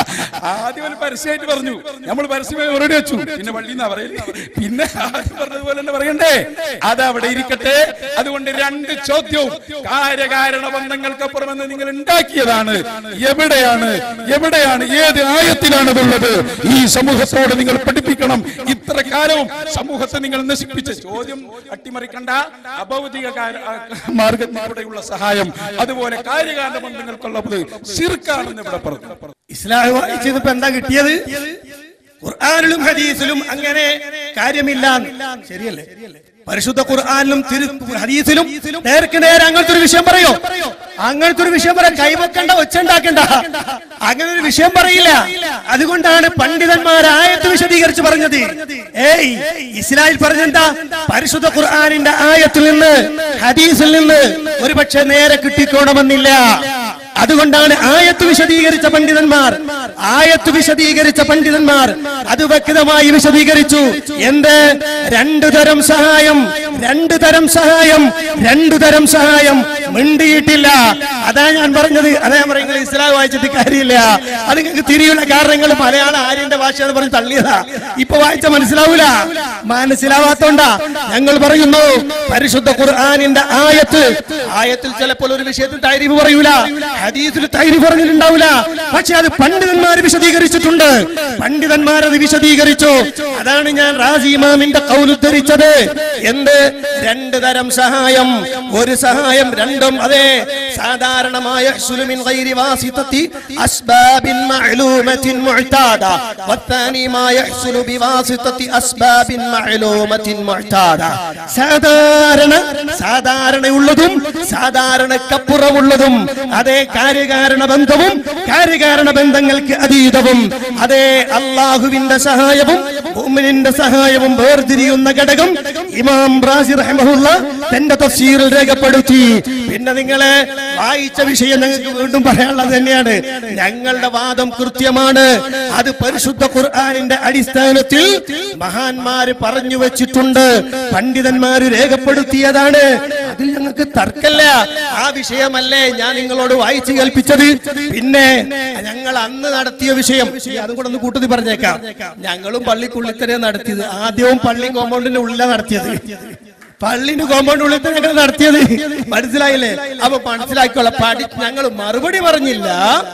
ആദ്യം ഒരു പരസ്യമായിട്ട് പറഞ്ഞു നമ്മൾ പരസ്യമായി മറുപടി വെച്ചു പിന്നെ പള്ളി എന്നാ പറയുന്നത് പിന്നെ ആദ്യം പറഞ്ഞതുപോലെ തന്നെ പറയണ്ടേ അത് അവിടെ ഇരിക്കട്ടെ അതുകൊണ്ട് രണ്ട് ചോദ്യവും കാര്യകാരണ ബന്ധങ്ങൾക്കപ്പുറമെന്ന് നിങ്ങൾ ഉണ്ടാക്കിയതാണ് എവിടെയാണ് എവിടെയാണ് ഏത് ആയത്തിലാണ് ഇതുള്ളത് ഈ സമൂഹത്തോട് നിങ്ങൾ പഠിപ്പിക്കണം ഇത്ര കാലവും സമൂഹത്തെ നിങ്ങൾ നശിപ്പിച്ച ചോദ്യം അട്ടിമറിക്കണ്ട അഭൗതിക കാര- ആ, മാർഗത്തിലൂടെയുള്ള സഹായം അതുപോലെ കാര്യകാരണ ബന്ധങ്ങൾക്കുള്ളത് ശിർക്കാണെന്ന് ഇവിടെ പറഞ്ഞു
ഇസ്ലാം വായിച്ചത് ഇപ്പൊ എന്താ കിട്ടിയത് ഖുർആാനിലും ഹദീസിലും അങ്ങനെ കാര്യമില്ല ശരിയല്ലേ പരിശുദ്ധ ഖുർആാനിലും തിരു ഹദീസിലും നേർക്ക് നേരെ അങ്ങനത്തെ ഒരു വിഷയം പറയോ അങ്ങനത്തെ ഒരു വിഷയം പറയാൻ കൈവെക്കണ്ട ഒച്ചുണ്ടാക്കണ്ട അങ്ങനെ ഒരു വിഷയം പറയില്ല അതുകൊണ്ടാണ് പണ്ഡിതന്മാർ ആയത്ത് വിശദീകരിച്ച് പറഞ്ഞത് ഏയ് ഇസ്രായേൽ പറഞ്ഞെന്താ പരിശുദ്ധ ഖുർആാനിന്റെ ആയത്തിൽ നിന്ന് ഹദീസിൽ നിന്ന് ഒരുപക്ഷെ നേരെ കിട്ടിക്കോണമെന്നില്ല അതുകൊണ്ടാണ് ആയത്ത് വിശദീകരിച്ച പണ്ഡിതന്മാർ ആയത്ത് വിശദീകരിച്ച പണ്ഡിതന്മാർ അത് വ്യക്തമായി വിശദീകരിച്ചു എന്ത് രണ്ടു തരം സഹായം രണ്ടു തരം സഹായം രണ്ടു തരം സഹായം മിണ്ടിയിട്ടില്ല അതാ ഞാൻ പറഞ്ഞത് അതാ ഞാൻ പറയുന്നത് ഇസ്ലാം വായിച്ചിട്ട് കാര്യമില്ല അത് നിങ്ങൾക്ക് തിരിയുള്ള കാരണങ്ങൾ മലയാള ആര്യന്റെ ഭാഷ എന്ന് പറഞ്ഞ് തള്ളിയതാ ഇപ്പൊ വായിച്ച മനസ്സിലാവൂല മനസ്സിലാവാത്തോണ്ടാ ഞങ്ങൾ പറയുന്നു പരിശുദ്ധ ഖുർആാനിന്റെ ആയത്ത് ആയത്തിൽ ചിലപ്പോൾ ഒരു വിഷയത്തിൽ തൈരീഫ് പറയൂല ഹദീസിൽ തൈരീഫ് പറഞ്ഞിട്ടുണ്ടാവില്ല പക്ഷെ അത് പണ്ഡിതന്മാർ വിശദീകരിച്ചിട്ടുണ്ട് പണ്ഡിതന്മാർ അത് വിശദീകരിച്ചു അതാണ് ഞാൻ റാസി ഇമാമിന്റെ കൗലുദ്ധരിച്ചത് എന്ത് രണ്ട് തരം സഹായം ഒരു സഹായം രണ്ടും അതെ സാധാരണമായ സുലുമിൻ ഗൈരി വാസിതത്തി അസ്ബാബിൻ മഅലൂമത്തിൻ മുഅ്താദ والثاني ما يحصل بواسطة أسباب معلومة معتادة സാധാരണ സാധാരണയുള്ളതും സാധാരണക്കപ്പുറമുള്ളതും അതേ കാര്യകാരണ ബന്ധവും കാര്യകാരണ ബന്ധങ്ങൾക്ക് അതീതവും അതേ അള്ളാഹുവിന്റെ സഹായവും മുഅ്മിനിന്റെ സഹായവും വേർതിരിയുന്ന ഘടകം ഇമാം റാസി റഹ്മഹുല്ല തന്റെ തഫ്സീറിൽ രേഖപ്പെടുത്തി പിന്നെ നിങ്ങളെ വായിച്ച വിഷയം ഞങ്ങൾക്ക് വീണ്ടും പറയാനുള്ളത് തന്നെയാണ് ഞങ്ങളുടെ വാദം കൃത്യമാണ് അത് പരിശുദ്ധ ഖുർആാനിന്റെ അടിസ്ഥാനത്തിൽ മഹാന്മാര് പറഞ്ഞു വെച്ചിട്ടുണ്ട് പണ്ഡിതന്മാര് രേഖപ്പെടുത്തിയതാണ് അതിൽ ഞങ്ങൾക്ക് തർക്കല്ല ആ വിഷയമല്ലേ ഞാൻ നിങ്ങളോട് വായിച്ചു കേൾപ്പിച്ചത് പിന്നെ ഞങ്ങൾ അന്ന് നടത്തിയ വിഷയം ഈ അതും കൂടെ ഒന്ന് കൂട്ടത്തിൽ പറഞ്ഞേക്കാം ഞങ്ങളും പള്ളിക്കുള്ളിൽ തന്നെ നടത്തിയത് ആദ്യവും പള്ളി കോമ്പൗണ്ടിന്റെ ഉള്ളിലാണ് നടത്തിയത് പള്ളിന് കോമ്പൗണ്ട് ഉള്ളിൽ തന്നെ ഞങ്ങൾ നടത്തിയത് മനസ്സിലായില്ലേ അപ്പൊ മനസ്സിലാക്കിക്കോളാം പഠി ഞങ്ങൾ മറുപടി പറഞ്ഞില്ല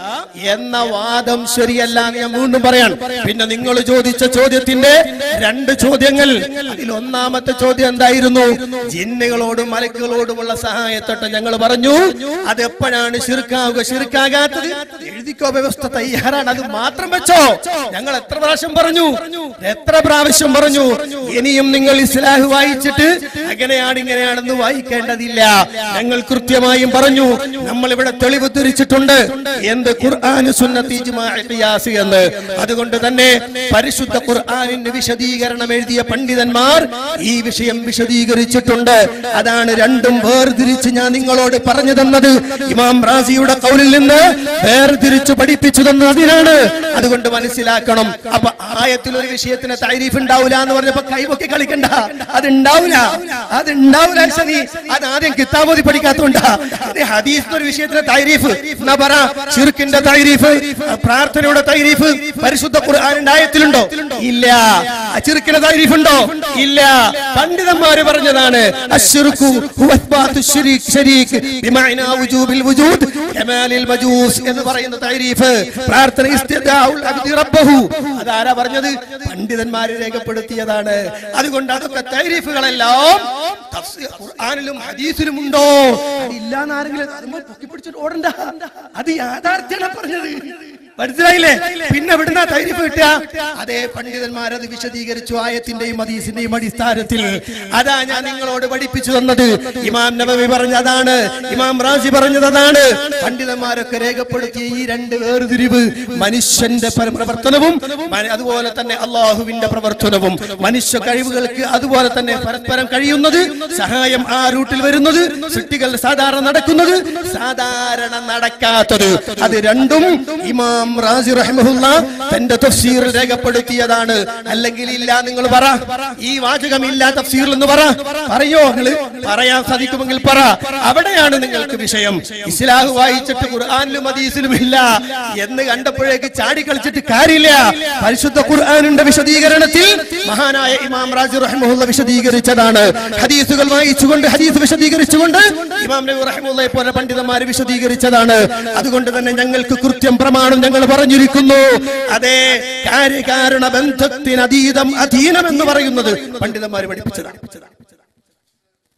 എന്ന വാദം ശരിയല്ല എന്ന് ഞാൻ വീണ്ടും പറയാൻ പിന്നെ നിങ്ങൾ ചോദിച്ച ചോദ്യത്തിന്റെ രണ്ട് ചോദ്യങ്ങൾ അതിൽ ഒന്നാമത്തെ ചോദ്യം എന്തായിരുന്നു ജിന്നുകളോടും മലക്കുകളോടുമുള്ള സഹായത്തോട്ട് ഞങ്ങൾ പറഞ്ഞു അത് എപ്പോഴാണ് ശിർക്കാവുക ശിർക്കാകാത്തത് എഴുതിക്കോ വ്യവസ്ഥ തയ്യാറാണ് അത് മാത്രം വെച്ചോ ഞങ്ങൾ എത്ര പ്രാവശ്യം പറഞ്ഞു എത്ര പ്രാവശ്യം പറഞ്ഞു ഇനിയും നിങ്ങൾ ഇസ്ലാഹ് വായിച്ചിട്ട് അങ്ങനെയാണ് ഇങ്ങനെയാണെന്ന് വായിക്കേണ്ടതില്ല ഞങ്ങൾ കൃത്യമായും പറഞ്ഞു നമ്മൾ ഇവിടെ തെളിവ് തിരിച്ചിട്ടുണ്ട് എന്ത് ഖുർആന് സുന്നത്തി ഇജ്മാഅ് ഖിയാസ് എന്ന് അതുകൊണ്ട് തന്നെ പരിശുദ്ധ ഖുർആനിന് വിശദീകരണം എഴുതിയ പണ്ഡിതന്മാർ ഈ വിഷയം വിശദീകരിച്ചിട്ടുണ്ട് അതാണ് രണ്ടും വേർതിരിച്ച് ഞാൻ നിങ്ങളോട് പറഞ്ഞു തന്നത് ഇമാം റാസിയുടെ കൗലിൽ നിന്ന് വേർതിരിച്ച് പഠിപ്പിച്ചു തന്നത് അതിനാണ് അതുകൊണ്ട് മനസ്സിലാക്കണം അപ്പൊ ആയത്തിൽ ഒരു വിഷയത്തിന് താരീഫ് ഉണ്ടാവില്ല എന്ന് പറഞ്ഞപ്പോ കൈപൊക്കി കളിക്കണ്ട അത് ഉണ്ടാവില്ല അത് ഉണ്ടാവില്ല ശനി അത് ആദ്യം കിതാബോധി പഠിക്കാത്തോണ്ടാ അത് ഹദീസ് ഒരു വിഷയത്തിന് താരീഫ് എന്നാ പറ ഷിർക്കിന്റെ താരീഫ് പ്രാർത്ഥനയുടെ താരീഫ് പരിശുദ്ധ ഖുർആാനിന്റെ ആയത്തിലുണ്ടോ ഇല്ല ചിറുക്കിന്റെ താരീഫ് ഉണ്ടോ ഇല്ല പണ്ഡിതന്മാര് പറഞ്ഞതാണ് അശ്ശിർക്കു ഹുവ ഇസ്ബാത്തു ശരീക് ശരീക് ബിമഅന വുജൂബിൽ വുജൂദ് കമാലിൽ മജൂസ് എന്ന് പറയുന്ന താരീഫ് പ്രാർത്ഥന ഇസ്തിദാഉൽ അബ്ദി റബ്ബഹു അതാരാ പറഞ്ഞത് പണ്ഡിതന്മാര് രേഖപ്പെടുത്തിയതാണ് അതുകൊണ്ട് അതൊക്കെ താരീഫുകളെല്ലാം തഫ്സീർ ഖുർആനിലും ഹദീസിലും ഉണ്ടോ അതില്ലാന്ന് ആരെങ്കിലും അതുമ്പോൾ പൊക്കി പിടിച്ചിട്ട് ഓടണ്ട അത് യാഥാർത്ഥ്യമാണ് പറഞ്ഞത് മനസ്സിലായില്ലേ പിന്നെ എവിടുന്ന തൈരിഫ് കിട്ടുക അതേ പണ്ഡിതന്മാർ അത് വിശദീകരിച്ചു ആയത്തിന്റെയും ഹദീസിന്റെയും അടിസ്ഥാനത്തിൽ അതാ ഞാൻ നിങ്ങളോട് പഠിപ്പിച്ചു തന്നത് ഇമാം നബവി പറഞ്ഞതാണ് ഇമാം റാസി പറഞ്ഞത് അതാണ് പണ്ഡിതന്മാരൊക്കെ രേഖപ്പെടുത്തിയ ഈ രണ്ട് വേർതിരിവ് മനുഷ്യന്റെ പര- പ്രവർത്തനവും മന- അതുപോലെ തന്നെ അള്ളാഹുവിന്റെ പ്രവർത്തനവും മനുഷ്യ കഴിവുകൾക്ക് അതുപോലെ തന്നെ പരസ്പരം കഴിയുന്നത് സഹായം ആ റൂട്ടിൽ വരുന്നത് സൃഷ്ടികൾ സാധാരണ നടക്കുന്നത് സാധാരണ നടക്കാത്തത് അത് രണ്ടും ഇമാം റാസി റഹ്മഹുല്ല തന്റെ തഫ്സീറിൽ രേഖപ്പെടുത്തിയതാണ് അല്ലെങ്കിൽ ഇല്ല നിങ്ങൾ പറ ഈ വാചകം ഇല്ല തഫ്സീറിൽ എന്ന് പറ പറയോ നിങ്ങള് പറയാൻ സാധിക്കുമെങ്കിൽ പറ അവിടെയാണ് നിങ്ങൾക്ക് വിഷയം ഇസ്ലാഹ് വായിച്ചിട്ട് ഖുർആാനിലും ഹദീസിലും ഇല്ല എന്ന് കണ്ടപ്പോഴേക്ക് ചാടി കളിച്ചിട്ട് കാര്യമില്ല പരിശുദ്ധ ഖുർആാനിന്റെ വിശദീകരണത്തിൽ മഹാനായ ഇമാം റാജി റഹ്മുല്ല വിശദീകരിച്ചതാണ് ഹദീസുകൾ വായിച്ചുകൊണ്ട് ഹദീസ് വിശദീകരിച്ചുകൊണ്ട് ഇമാം നബി റഹ്മുള്ളയെ പോലെ പണ്ഡിതന്മാർ വിശദീകരിച്ചതാണ് അതുകൊണ്ട് തന്നെ ഞങ്ങൾക്ക് കൃത്യം പ്രമാണം ഞങ്ങൾ പറഞ്ഞിരിക്കുന്നു അതേ കാര്യകാരണ ബന്ധത്തിന് അതീതം അധീനം എന്ന് പറയുന്നത് പണ്ഡിതന്മാർ പഠിപ്പിച്ചതാണ്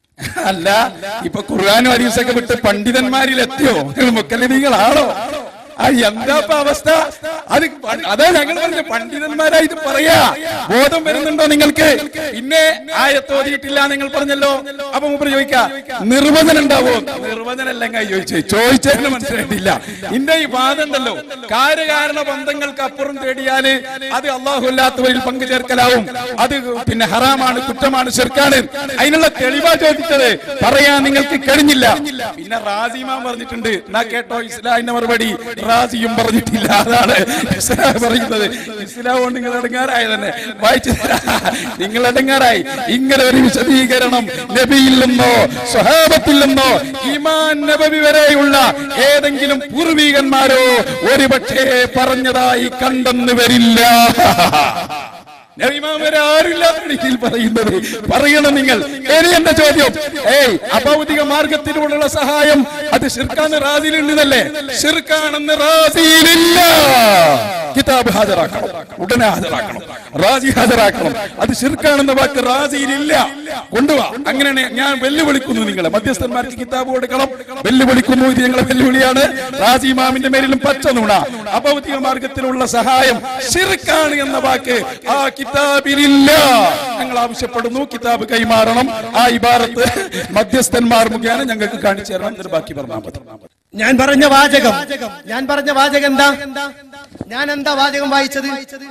അല്ല ഇപ്പൊ ഖുർആാനും ഹദീസൊക്കെ വിട്ട് പണ്ഡിതന്മാരിൽ എത്തിയോ നിങ്ങൾ മുക്കലബികളാണോ ആ എന്താ ഇപ്പൊ അവസ്ഥ അത് പ- അതാ ഞങ്ങൾ പറഞ്ഞ പണ്ഡിതന്മാരാ ഇത് പറയാ ബോധം വരുന്നുണ്ടോ നിങ്ങൾക്ക് പിന്നെ ആയത്തോതിയിട്ടില്ല നിങ്ങൾ പറഞ്ഞല്ലോ അപ്പൊ മൂപ്പര് ചോദിക്കാ നിർവചനം ഉണ്ടാവോ നിർവചനമല്ലെങ്കിൽ ചോദിച്ചു ചോദിച്ചതിന് മനസ്സിലായിട്ടില്ല ഇന്റെ ഈ വാദം ഉണ്ടല്ലോ കാര്യകാരണ ബന്ധങ്ങൾക്ക് അപ്പുറം തേടിയാല് അത് അള്ളാഹുല്ലാത്തവരിൽ പങ്കുചേർക്കലാവും അത് പിന്നെ ഹറാമാണ് കുറ്റമാണ് ശിർക്കാണ് അതിനുള്ള തെളിവാ ചോദിച്ചത് പറയാൻ നിങ്ങൾക്ക് കഴിഞ്ഞില്ല പിന്നെ റാസിമാൻ പറഞ്ഞിട്ടുണ്ട് എന്നാ കേട്ടോ ഇസ്ലാമിന്റെ മറുപടി റാസിയും പറഞ്ഞിട്ടില്ല അതാണ് ഇസ്ലാം പറയുന്നത് ഇസ്ലാം കൊണ്ട് നിങ്ങൾ എടുങ്ങാറായി തന്നെ വായിച്ചു തരാം. നിങ്ങൾ എടുങ്ങാറായി ഇങ്ങനെ ഒരു വിശദീകരണം നബിയിൽ നിന്നോ സ്വഹാബത്തിൽ നിന്നോ ഇമാൻ നബവി വരെയുള്ള ഏതെങ്കിലും പൂർവീകന്മാരോ ഒരുപക്ഷേ പറഞ്ഞതായി കണ്ടെന്ന് വരില്ല നബിമാമരെ ആരുമില്ലാത്ത രീതിയിൽ പറയുന്നത് പറയണം നിങ്ങൾ ഇനി എന്റെ ചോദ്യം ഏയ് അഭൗതിക മാർഗത്തിലൂടെയുള്ള സഹായം അത് ഷിർക്കാന്ന് റാസിയിലുണ്ടെന്നല്ലേ ഷിർക്കാണെന്ന് റാസിയിലില്ല കിതാബ് ഹാജരാക്കണം ഉടനെ ഹാജരാക്കണം റാസി ഹാജരാക്കണം അത് ഷിർക്കാണെന്ന വാക്ക് റാസിയിലില്ല കൊണ്ടുവാ അങ്ങനെയാണ് ഞാൻ വെല്ലുവിളിക്കുന്നു നിങ്ങളെ മധ്യസ്ഥന്മാർക്ക് കിതാബ് കൊടുക്കണം വെല്ലുവിളിക്കുന്നു ഇത് ഞങ്ങളെ വെല്ലുവിളിയാണ് റാസി ഇമാമിന്റെ മേലിലും പച്ച നുണ അഭൗതിക മാർഗത്തിലുള്ള സഹായം ഷിർക്കാണ് എന്ന വാക്ക് ആ കിതാബിലില്ല ഞങ്ങൾ ആവശ്യപ്പെടുന്നു കിതാബ് കൈമാറണം ആ ഇബാറത്ത് മധ്യസ്ഥന്മാർ മുഖേന ഞങ്ങൾക്ക് കാണിച്ചു തരണം എന്നിട്ട് ബാക്കി പറഞ്ഞാൽ മതി
ഞാൻ പറഞ്ഞ വാചകം ഞാൻ പറഞ്ഞ വാചകം എന്താ ഞാൻ എന്താ വാചകം വായിച്ചത്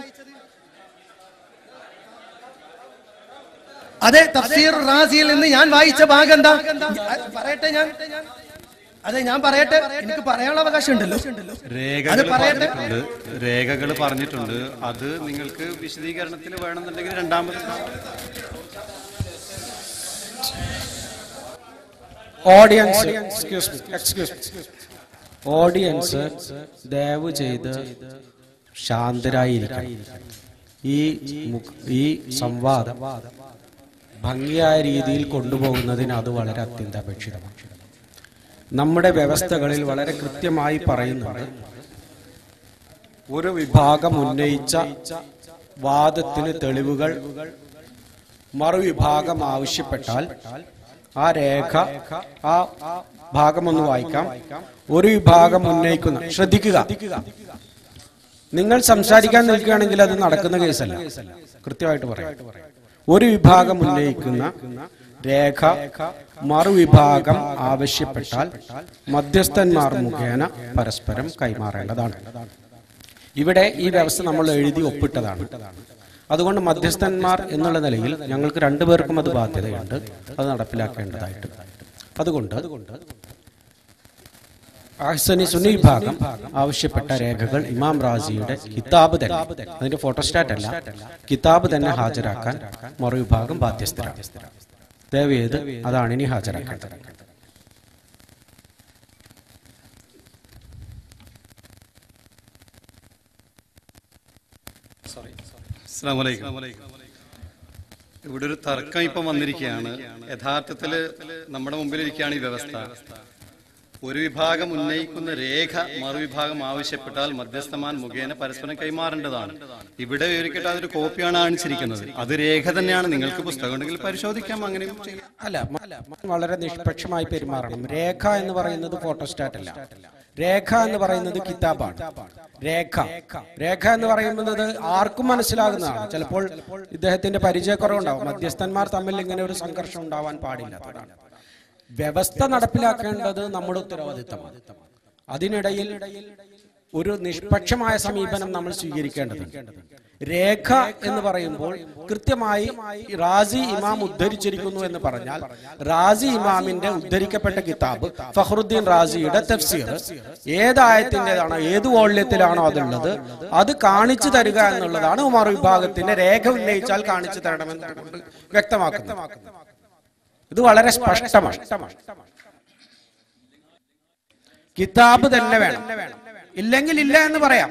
അതെ തഫ്സീർ റാസിയിൽ നിന്ന് ഞാൻ വായിച്ച ഭാഗം എന്താ പറയട്ടെ ഞാൻ അതെ ഞാൻ പറയട്ടെ എനിക്ക് പറയാനുള്ള അവകാശം ഉണ്ടല്ലോ അത്
രേഖകൾ
പറയട്ടെ
പറഞ്ഞിട്ടുണ്ട് രേഖകൾ പറഞ്ഞിട്ടുണ്ട് അത് നിങ്ങൾക്ക് വിശദീകരണത്തിൽ വേണമെന്നുണ്ടെങ്കിൽ രണ്ടാമത്
audience excuse me excuse audience ദയവ് ചെയ്ത് ശാന്തരായിരിക്കണം ഈ മുഖ- ഈ സംവാദം ഭംഗിയായ രീതിയിൽ കൊണ്ടുപോകുന്നതിന് അത് വളരെ അത്യന്താപേക്ഷിതമാണ് നമ്മുടെ വ്യവസ്ഥകളിൽ വളരെ കൃത്യമായി പറയുന്നുണ്ട് ഒരു വിഭാഗം ഉന്നയിച്ച വാദത്തിന് തെളിവുകൾ മറുവിഭാഗം ആവശ്യപ്പെട്ടാൽ ആ രേഖ ആ ഭാഗം ഒന്ന് വായിക്കാം ഒരു വിഭാഗം ഉന്നയിക്കുന്ന ശ്രദ്ധിക്കുക നിങ്ങൾ സംസാരിക്കാൻ നിൽക്കുകയാണെങ്കിൽ അത് നടക്കുന്ന കേസല്ല കൃത്യമായിട്ട് പറയാം ഒരു വിഭാഗം ഉന്നയിക്കുന്ന രേഖ മറുവിഭാഗം ആവശ്യപ്പെട്ടാൽ മധ്യസ്ഥന്മാർ മുഖേന പരസ്പരം കൈമാറേണ്ടതാണ് ഇവിടെ ഈ വ്യവസ്ഥ നമ്മൾ എഴുതി ഒപ്പിട്ടതാണ് അതുകൊണ്ട് മധ്യസ്ഥന്മാർ എന്നുള്ള നിലയിൽ ഞങ്ങൾക്ക് രണ്ടുപേർക്കും അത് ബാധ്യതയുണ്ട് അത് നടപ്പിലാക്കേണ്ടതായിട്ട് അതുകൊണ്ട് അഹ്സനി സുന്നി വിഭാഗം ആവശ്യപ്പെട്ട രേഖകൾ ഇമാം റാസിയുടെ കിതാബ് തന്നെ അതിന്റെ ഫോട്ടോസ്റ്റാറ്റ് അല്ല കിതാബ് തന്നെ ഹാജരാക്കാൻ മറുവിഭാഗം ബാധ്യസ്ഥരാണ് ദയവേത് അതാണ് ഇനി ഹാജരാക്കേണ്ടത്
അസ്സലാമു അലൈക്കും ഇവിടെ ഒരു തർക്കം ഇപ്പം വന്നിരിക്കുകയാണ് യഥാർത്ഥത്തില് നമ്മുടെ മുമ്പിലിരിക്കുകയാണ് ഈ വ്യവസ്ഥ ഒരു വിഭാഗം ഉന്നയിക്കുന്ന രേഖ മറുവിഭാഗം ആവശ്യപ്പെട്ടാൽ മധ്യസ്ഥമാൻ മുഖേന പരസ്പരം കൈമാറേണ്ടതാണ് ഇവിടെ വിവരിക്കട്ടെ അതൊരു കോപ്പിയാണ് കാണിച്ചിരിക്കുന്നത് അത് രേഖ തന്നെയാണ് നിങ്ങൾക്ക് പുസ്തകം ഉണ്ടെങ്കിൽ പരിശോധിക്കാം അങ്ങനെയും ചെയ്യാം
അല്ല മ- മ- വളരെ നിഷ്പക്ഷമായി പെരുമാറണം രേഖ എന്ന് പറയുന്നത് ഫോട്ടോസ്റ്റാറ്റ് അല്ല രേഖ എന്ന് പറയുന്നത് കിതാബാണ് രേഖ രേഖ എന്ന് പറയുന്നത് ആർക്കും മനസ്സിലാകുന്നതാണ് ചിലപ്പോൾ ഇദ്ദേഹത്തിന്റെ പരിചയക്കുറവുണ്ടാവും മധ്യസ്ഥന്മാർ തമ്മിൽ ഇങ്ങനെ ഒരു സംഘർഷം ഉണ്ടാവാൻ പാടില്ലാത്തതാണ് വ്യവസ്ഥ നടപ്പിലാക്കേണ്ടത് നമ്മുടെ ഉത്തരവാദിത്തമാണ് അതിനിടയിൽ ഒരു നിഷ്പക്ഷമായ സമീപനം നമ്മൾ സ്വീകരിക്കേണ്ടതുണ്ട് രേഖ എന്ന് പറയുമ്പോൾ കൃത്യമായി റാസി ഇമാം ഉദ്ധരിച്ചിരിക്കുന്നു എന്ന് പറഞ്ഞാൽ റാസി ഇമാമിന്റെ ഉദ്ധരിക്കപ്പെട്ട കിതാബ് ഫഹ്റുദ്ദീൻ റാസിയുടെ തഫ്സീർ ഏതായത്തിൻ്റെതാണോ ഏത് വോള്യത്തിലാണോ അതുള്ളത് അത് കാണിച്ചു തരിക എന്നുള്ളതാണ് ഉമർ വിഭാഗത്തിന്റെ രേഖ ഉന്നയിച്ചാൽ കാണിച്ചു തരണമെന്ന് കൊണ്ട് വ്യക്തമാക്കുന്നത് ഇത് വളരെ സ്പഷ്ടമാണ് കിതാബ് തന്നെ വേണം ഇല്ലെങ്കിൽ ഇല്ല എന്ന് പറയാം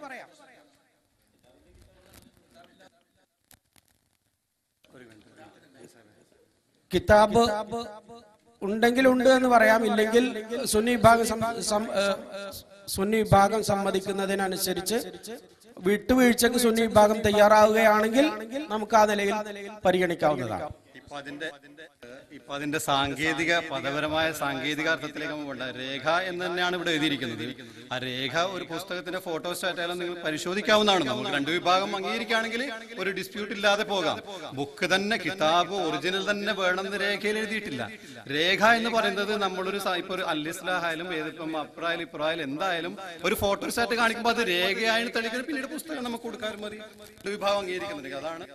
കിതാബ് ഉണ്ടെങ്കിൽ ഉണ്ട് എന്ന് പറയാം ഇല്ലെങ്കിൽ സുന്നി വിഭാഗം സം- സം- ഏഹ്, സുന്നി വിഭാഗം സമ്മതിക്കുന്നതിനനുസരിച്ച് വിട്ടുവീഴ്ചക്ക് സുന്നി വിഭാഗം തയ്യാറാവുകയാണെങ്കിൽ നമുക്ക് ആ നിലയിൽ പരിഗണിക്കാവുന്നതാണ്
ഇപ്പൊ അതിന്റെ ഇപ്പൊ അതിന്റെ സാങ്കേതിക പദപരമായ സാങ്കേതിക അർത്ഥത്തിലേക്ക് നമ്മൾ പോകണ്ട രേഖ എന്ന് തന്നെയാണ് ഇവിടെ എഴുതിയിരിക്കുന്നത് ആ രേഖ ഒരു പുസ്തകത്തിന്റെ ഫോട്ടോ സ്റ്റാറ്റായാലും നിങ്ങൾ പരിശോധിക്കാവുന്നതാണ് നമുക്ക് രണ്ട് വിഭാഗം അംഗീകരിക്കുകയാണെങ്കിൽ ഒരു ഡിസ്പ്യൂട്ട് ഇല്ലാതെ പോകാം ബുക്ക് തന്നെ കിതാബ് ഒറിജിനൽ തന്നെ വേണമെന്ന് രേഖയിൽ എഴുതിയിട്ടില്ല രേഖ എന്ന് പറയുന്നത് നമ്മളൊരു സ- ഇപ്പൊ ഒരു അല്ലിസ്ലാഹായാലും ഏതിപ്പം അപ്രായാലും ഇപ്രായാലും എന്തായാലും ഒരു ഫോട്ടോ സ്റ്റാറ്റ് കാണിക്കുമ്പോൾ അത് രേഖയായി തെളിയിക്കുന്നത് പിന്നീട് പുസ്തകം നമുക്ക് കൊടുക്കാൻ മതി ഒരു വിഭാഗം അംഗീകരിക്കുന്നുണ്ട് അതാണ്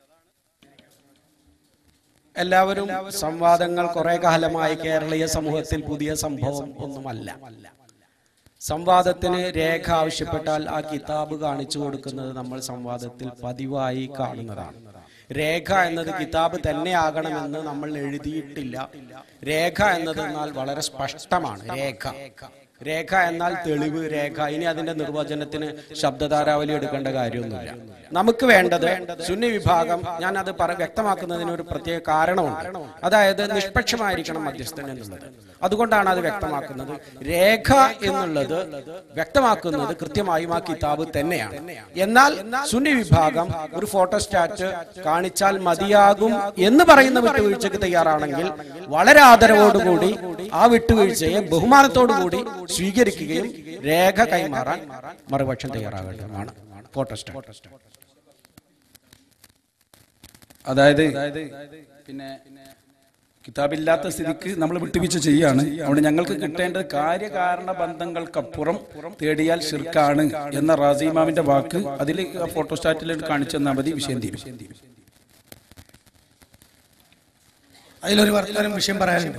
എല്ലാവരും സംവാദങ്ങൾ കുറെ കാലമായി കേരളീയ സമൂഹത്തിൽ പുതിയ സംഭവം ഒന്നുമല്ല സംവാദത്തിന് രേഖ ആവശ്യപ്പെട്ടാൽ ആ കിതാബ് കാണിച്ചു കൊടുക്കുന്നത് നമ്മൾ സംവാദത്തിൽ പതിവായി കാണുന്നതാണ് രേഖ എന്നത് കിതാബ് തന്നെ ആകണമെന്ന് നമ്മൾ എഴുതിയിട്ടില്ല രേഖ എന്നത് എന്നാൽ വളരെ സ്പഷ്ടമാണ് രേഖ രേഖ എന്നാൽ തെളിവ് രേഖ ഇനി അതിന്റെ നിർവചനത്തിന് ശബ്ദധാരാവലി എടുക്കേണ്ട കാര്യമൊന്നുമില്ല നമുക്ക് വേണ്ടത് സുന്നി വിഭാഗം ഞാൻ അത് പറ വ്യക്തമാക്കുന്നതിന് ഒരു പ്രത്യേക കാരണമുണ്ട് അതായത് നിഷ്പക്ഷമായിരിക്കണം മധ്യസ്ഥൻ എന്നുള്ളത് അതുകൊണ്ടാണ് അത് വ്യക്തമാക്കുന്നത് രേഖ എന്നുള്ളത് വ്യക്തമാക്കുന്നത് കൃത്യമായും ആ കിതാബ് തന്നെയാണ് എന്നാൽ സുന്നി വിഭാഗം ഒരു ഫോട്ടോസ്റ്റാറ്റ് കാണിച്ചാൽ മതിയാകും എന്ന് പറയുന്ന വിട്ടുവീഴ്ചയ്ക്ക് തയ്യാറാണെങ്കിൽ വളരെ ആദരവോടുകൂടി ആ വിട്ടുവീഴ്ചയെ ബഹുമാനത്തോടുകൂടി സ്വീകരിക്കുകയും രേഖ കൈമാറാൻ മറുപക്ഷം തയ്യാറാകേണ്ടതുമാണ് ഫോട്ടോസ്റ്റാറ്റ്
അതായത് പിന്നെ കിതാബില്ലാത്ത സ്ഥിതിക്ക് നമ്മൾ വിട്ടുവീഴ്ച ചെയ്യാണ് അവിടെ ഞങ്ങൾക്ക് കിട്ടേണ്ടത് കാര്യകാരണ ബന്ധങ്ങൾക്കപ്പുറം തേടിയാൽ ഷിർക്കാണ് എന്ന റാസിമാമിന്റെ വാക്ക് അതിൽ ഫോട്ടോസ്റ്റാറ്റിൽ കാണിച്ചു തന്നാൽ മതി വിഷയം തീരും
അതിലൊരു വർത്തമാനം വിഷയം പറയാനുണ്ട്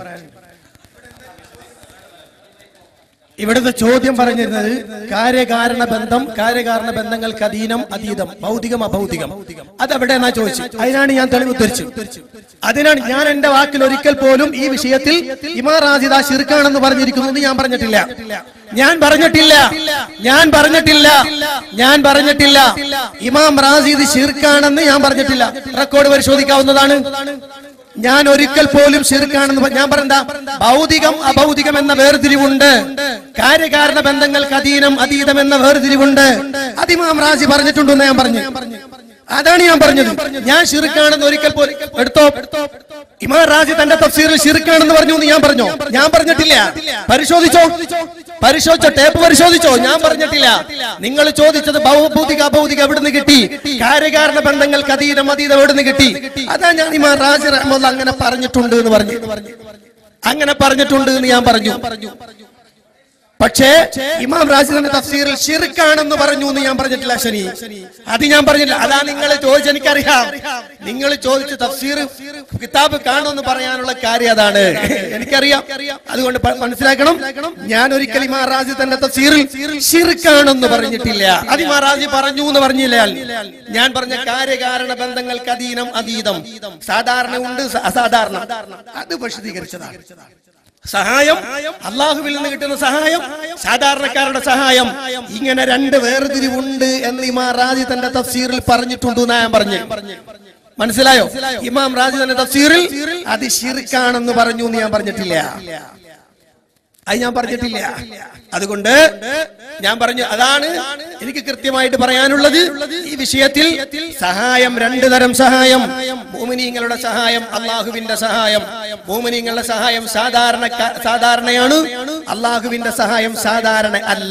ഇവിടുത്തെ ചോദ്യം പറഞ്ഞിരുന്നത് കാര്യകാരണ ബന്ധം കാര്യകാരണ ബന്ധങ്ങൾക്ക് അധീനം അതീതം ഭൗതികം അഭൗതികം അതെവിടെ എന്നാ ചോദിച്ചു അതിനാണ് ഞാൻ തെളിവ് ഉദ്ധരിച്ചു അതിനാണ് ഞാൻ എന്റെ വാക്കിൽ ഒരിക്കൽ പോലും ഈ വിഷയത്തിൽ ഇമാ റാസിദ ഷിർക്കാണെന്ന് പറഞ്ഞിരിക്കുന്നു എന്ന് ഞാൻ പറഞ്ഞിട്ടില്ല ഞാൻ പറഞ്ഞിട്ടില്ല ഞാൻ പറഞ്ഞിട്ടില്ല ഞാൻ പറഞ്ഞിട്ടില്ല ഇമാം റാസിദ് ഷിർക്കാണെന്ന് ഞാൻ പറഞ്ഞിട്ടില്ല റെക്കോർഡ് പരിശോധിക്കാവുന്നതാണ് ഞാൻ ഒരിക്കൽ പോലും ശിർക്കാണെന്ന് പ- ഞാൻ പറഞ്ഞ ഭൗതികം അഭൗതികം എന്ന വേർതിരിവുണ്ട് കാര്യകാരണ ബന്ധങ്ങൾക്ക് അധീനം അതീതം എന്ന വേർതിരിവുണ്ട് അതിമാം റാസി പറഞ്ഞിട്ടുണ്ടെന്ന് ഞാൻ പറഞ്ഞു അതാണ് ഞാൻ പറഞ്ഞത് ഞാൻ ഷിർക്കാണെന്ന് ഒരിക്കൽ പോലും എടുത്തോ ഇമാം റാസി തന്റെ തഫ്സീറിൽ ഷിർക്കാണെന്ന് പറഞ്ഞു എന്ന് ഞാൻ പറഞ്ഞോ ഞാൻ പറഞ്ഞിട്ടില്ല പരിശോധിച്ചോ പരിശോധിച്ചോ ടേപ്പ് പരിശോധിച്ചോ ഞാൻ പറഞ്ഞിട്ടില്ല നിങ്ങൾ ചോദിച്ചത് ഭൗതിക അഭൗതിക എവിടുന്ന് കിട്ടി കാര്യകാരണ ബന്ധങ്ങൾക്ക് അതീതം അതീതം എവിടുന്ന് കിട്ടി അതാ ഞാൻ ഇമാം റാസി റഹ്മുള്ള അങ്ങനെ പറഞ്ഞിട്ടുണ്ട് എന്ന് പറഞ്ഞു അങ്ങനെ പറഞ്ഞിട്ടുണ്ട് എന്ന് ഞാൻ പറഞ്ഞു പക്ഷേ ഇമാം റാസി തന്നെ തഫ്സീറിൽ ഷിർക്കാണെന്ന് പറഞ്ഞു എന്ന് ഞാൻ പറഞ്ഞിട്ടില്ല ശനി അത് ഞാൻ പറഞ്ഞില്ല അതാ നിങ്ങൾ ചോദിച്ച എനിക്കറിയാം നിങ്ങൾ ചോദിച്ച തഫ്സീർ കിതാബ് കാണുമെന്ന് പറയാനുള്ള കാര്യം അതാണ് എനിക്കറിയാം അതുകൊണ്ട് പ- മനസ്സിലാക്കണം ഞാൻ ഒരിക്കലും ഇമാം റാസി തന്നെ തഫ്സീറിൽ ഷിർക്കാണെന്ന് പറഞ്ഞിട്ടില്ല അത് ഇമാം റാസി പറഞ്ഞു എന്ന് പറഞ്ഞില്ല ഞാൻ പറഞ്ഞ കാര്യകാരണ ബന്ധങ്ങൾക്ക് അധീനം അതീതം സാധാരണ ഉണ്ട് സ- അസാധാരണ അത് വിശദീകരിച്ചതാണ് സഹായം അള്ളാഹുവിൽ നിന്ന് കിട്ടുന്ന സഹായം സാധാരണക്കാരുടെ സഹായം ഇങ്ങനെ രണ്ട് വേർതിരിവുണ്ട് എന്ന് ഇമാം റാജി തന്റെ തഫ്സീറിൽ പറഞ്ഞിട്ടുണ്ട് എന്നാ ഞാൻ പറഞ്ഞു മനസ്സിലായോ ഇമാം റാജി തന്റെ തഫ്സീറിൽ അത് ഷിർക്കാണെന്ന് പറഞ്ഞു എന്ന് ഞാൻ പറഞ്ഞിട്ടില്ല അത് ഞാൻ പറഞ്ഞിട്ടില്ല അതുകൊണ്ട് ഞാൻ പറഞ്ഞു അതാണ് എനിക്ക് കൃത്യമായിട്ട് പറയാനുള്ളത് ഈ വിഷയത്തിൽ സഹായം രണ്ടു തരം സഹായം ഭൂമിനീങ്ങളുടെ സഹായം അള്ളാഹുവിന്റെ സഹായം ഭൂമിനീങ്ങളുടെ സഹായം സാധാരണ സാധാരണയാണ് അള്ളാഹുവിന്റെ സഹായം സാധാരണ അല്ല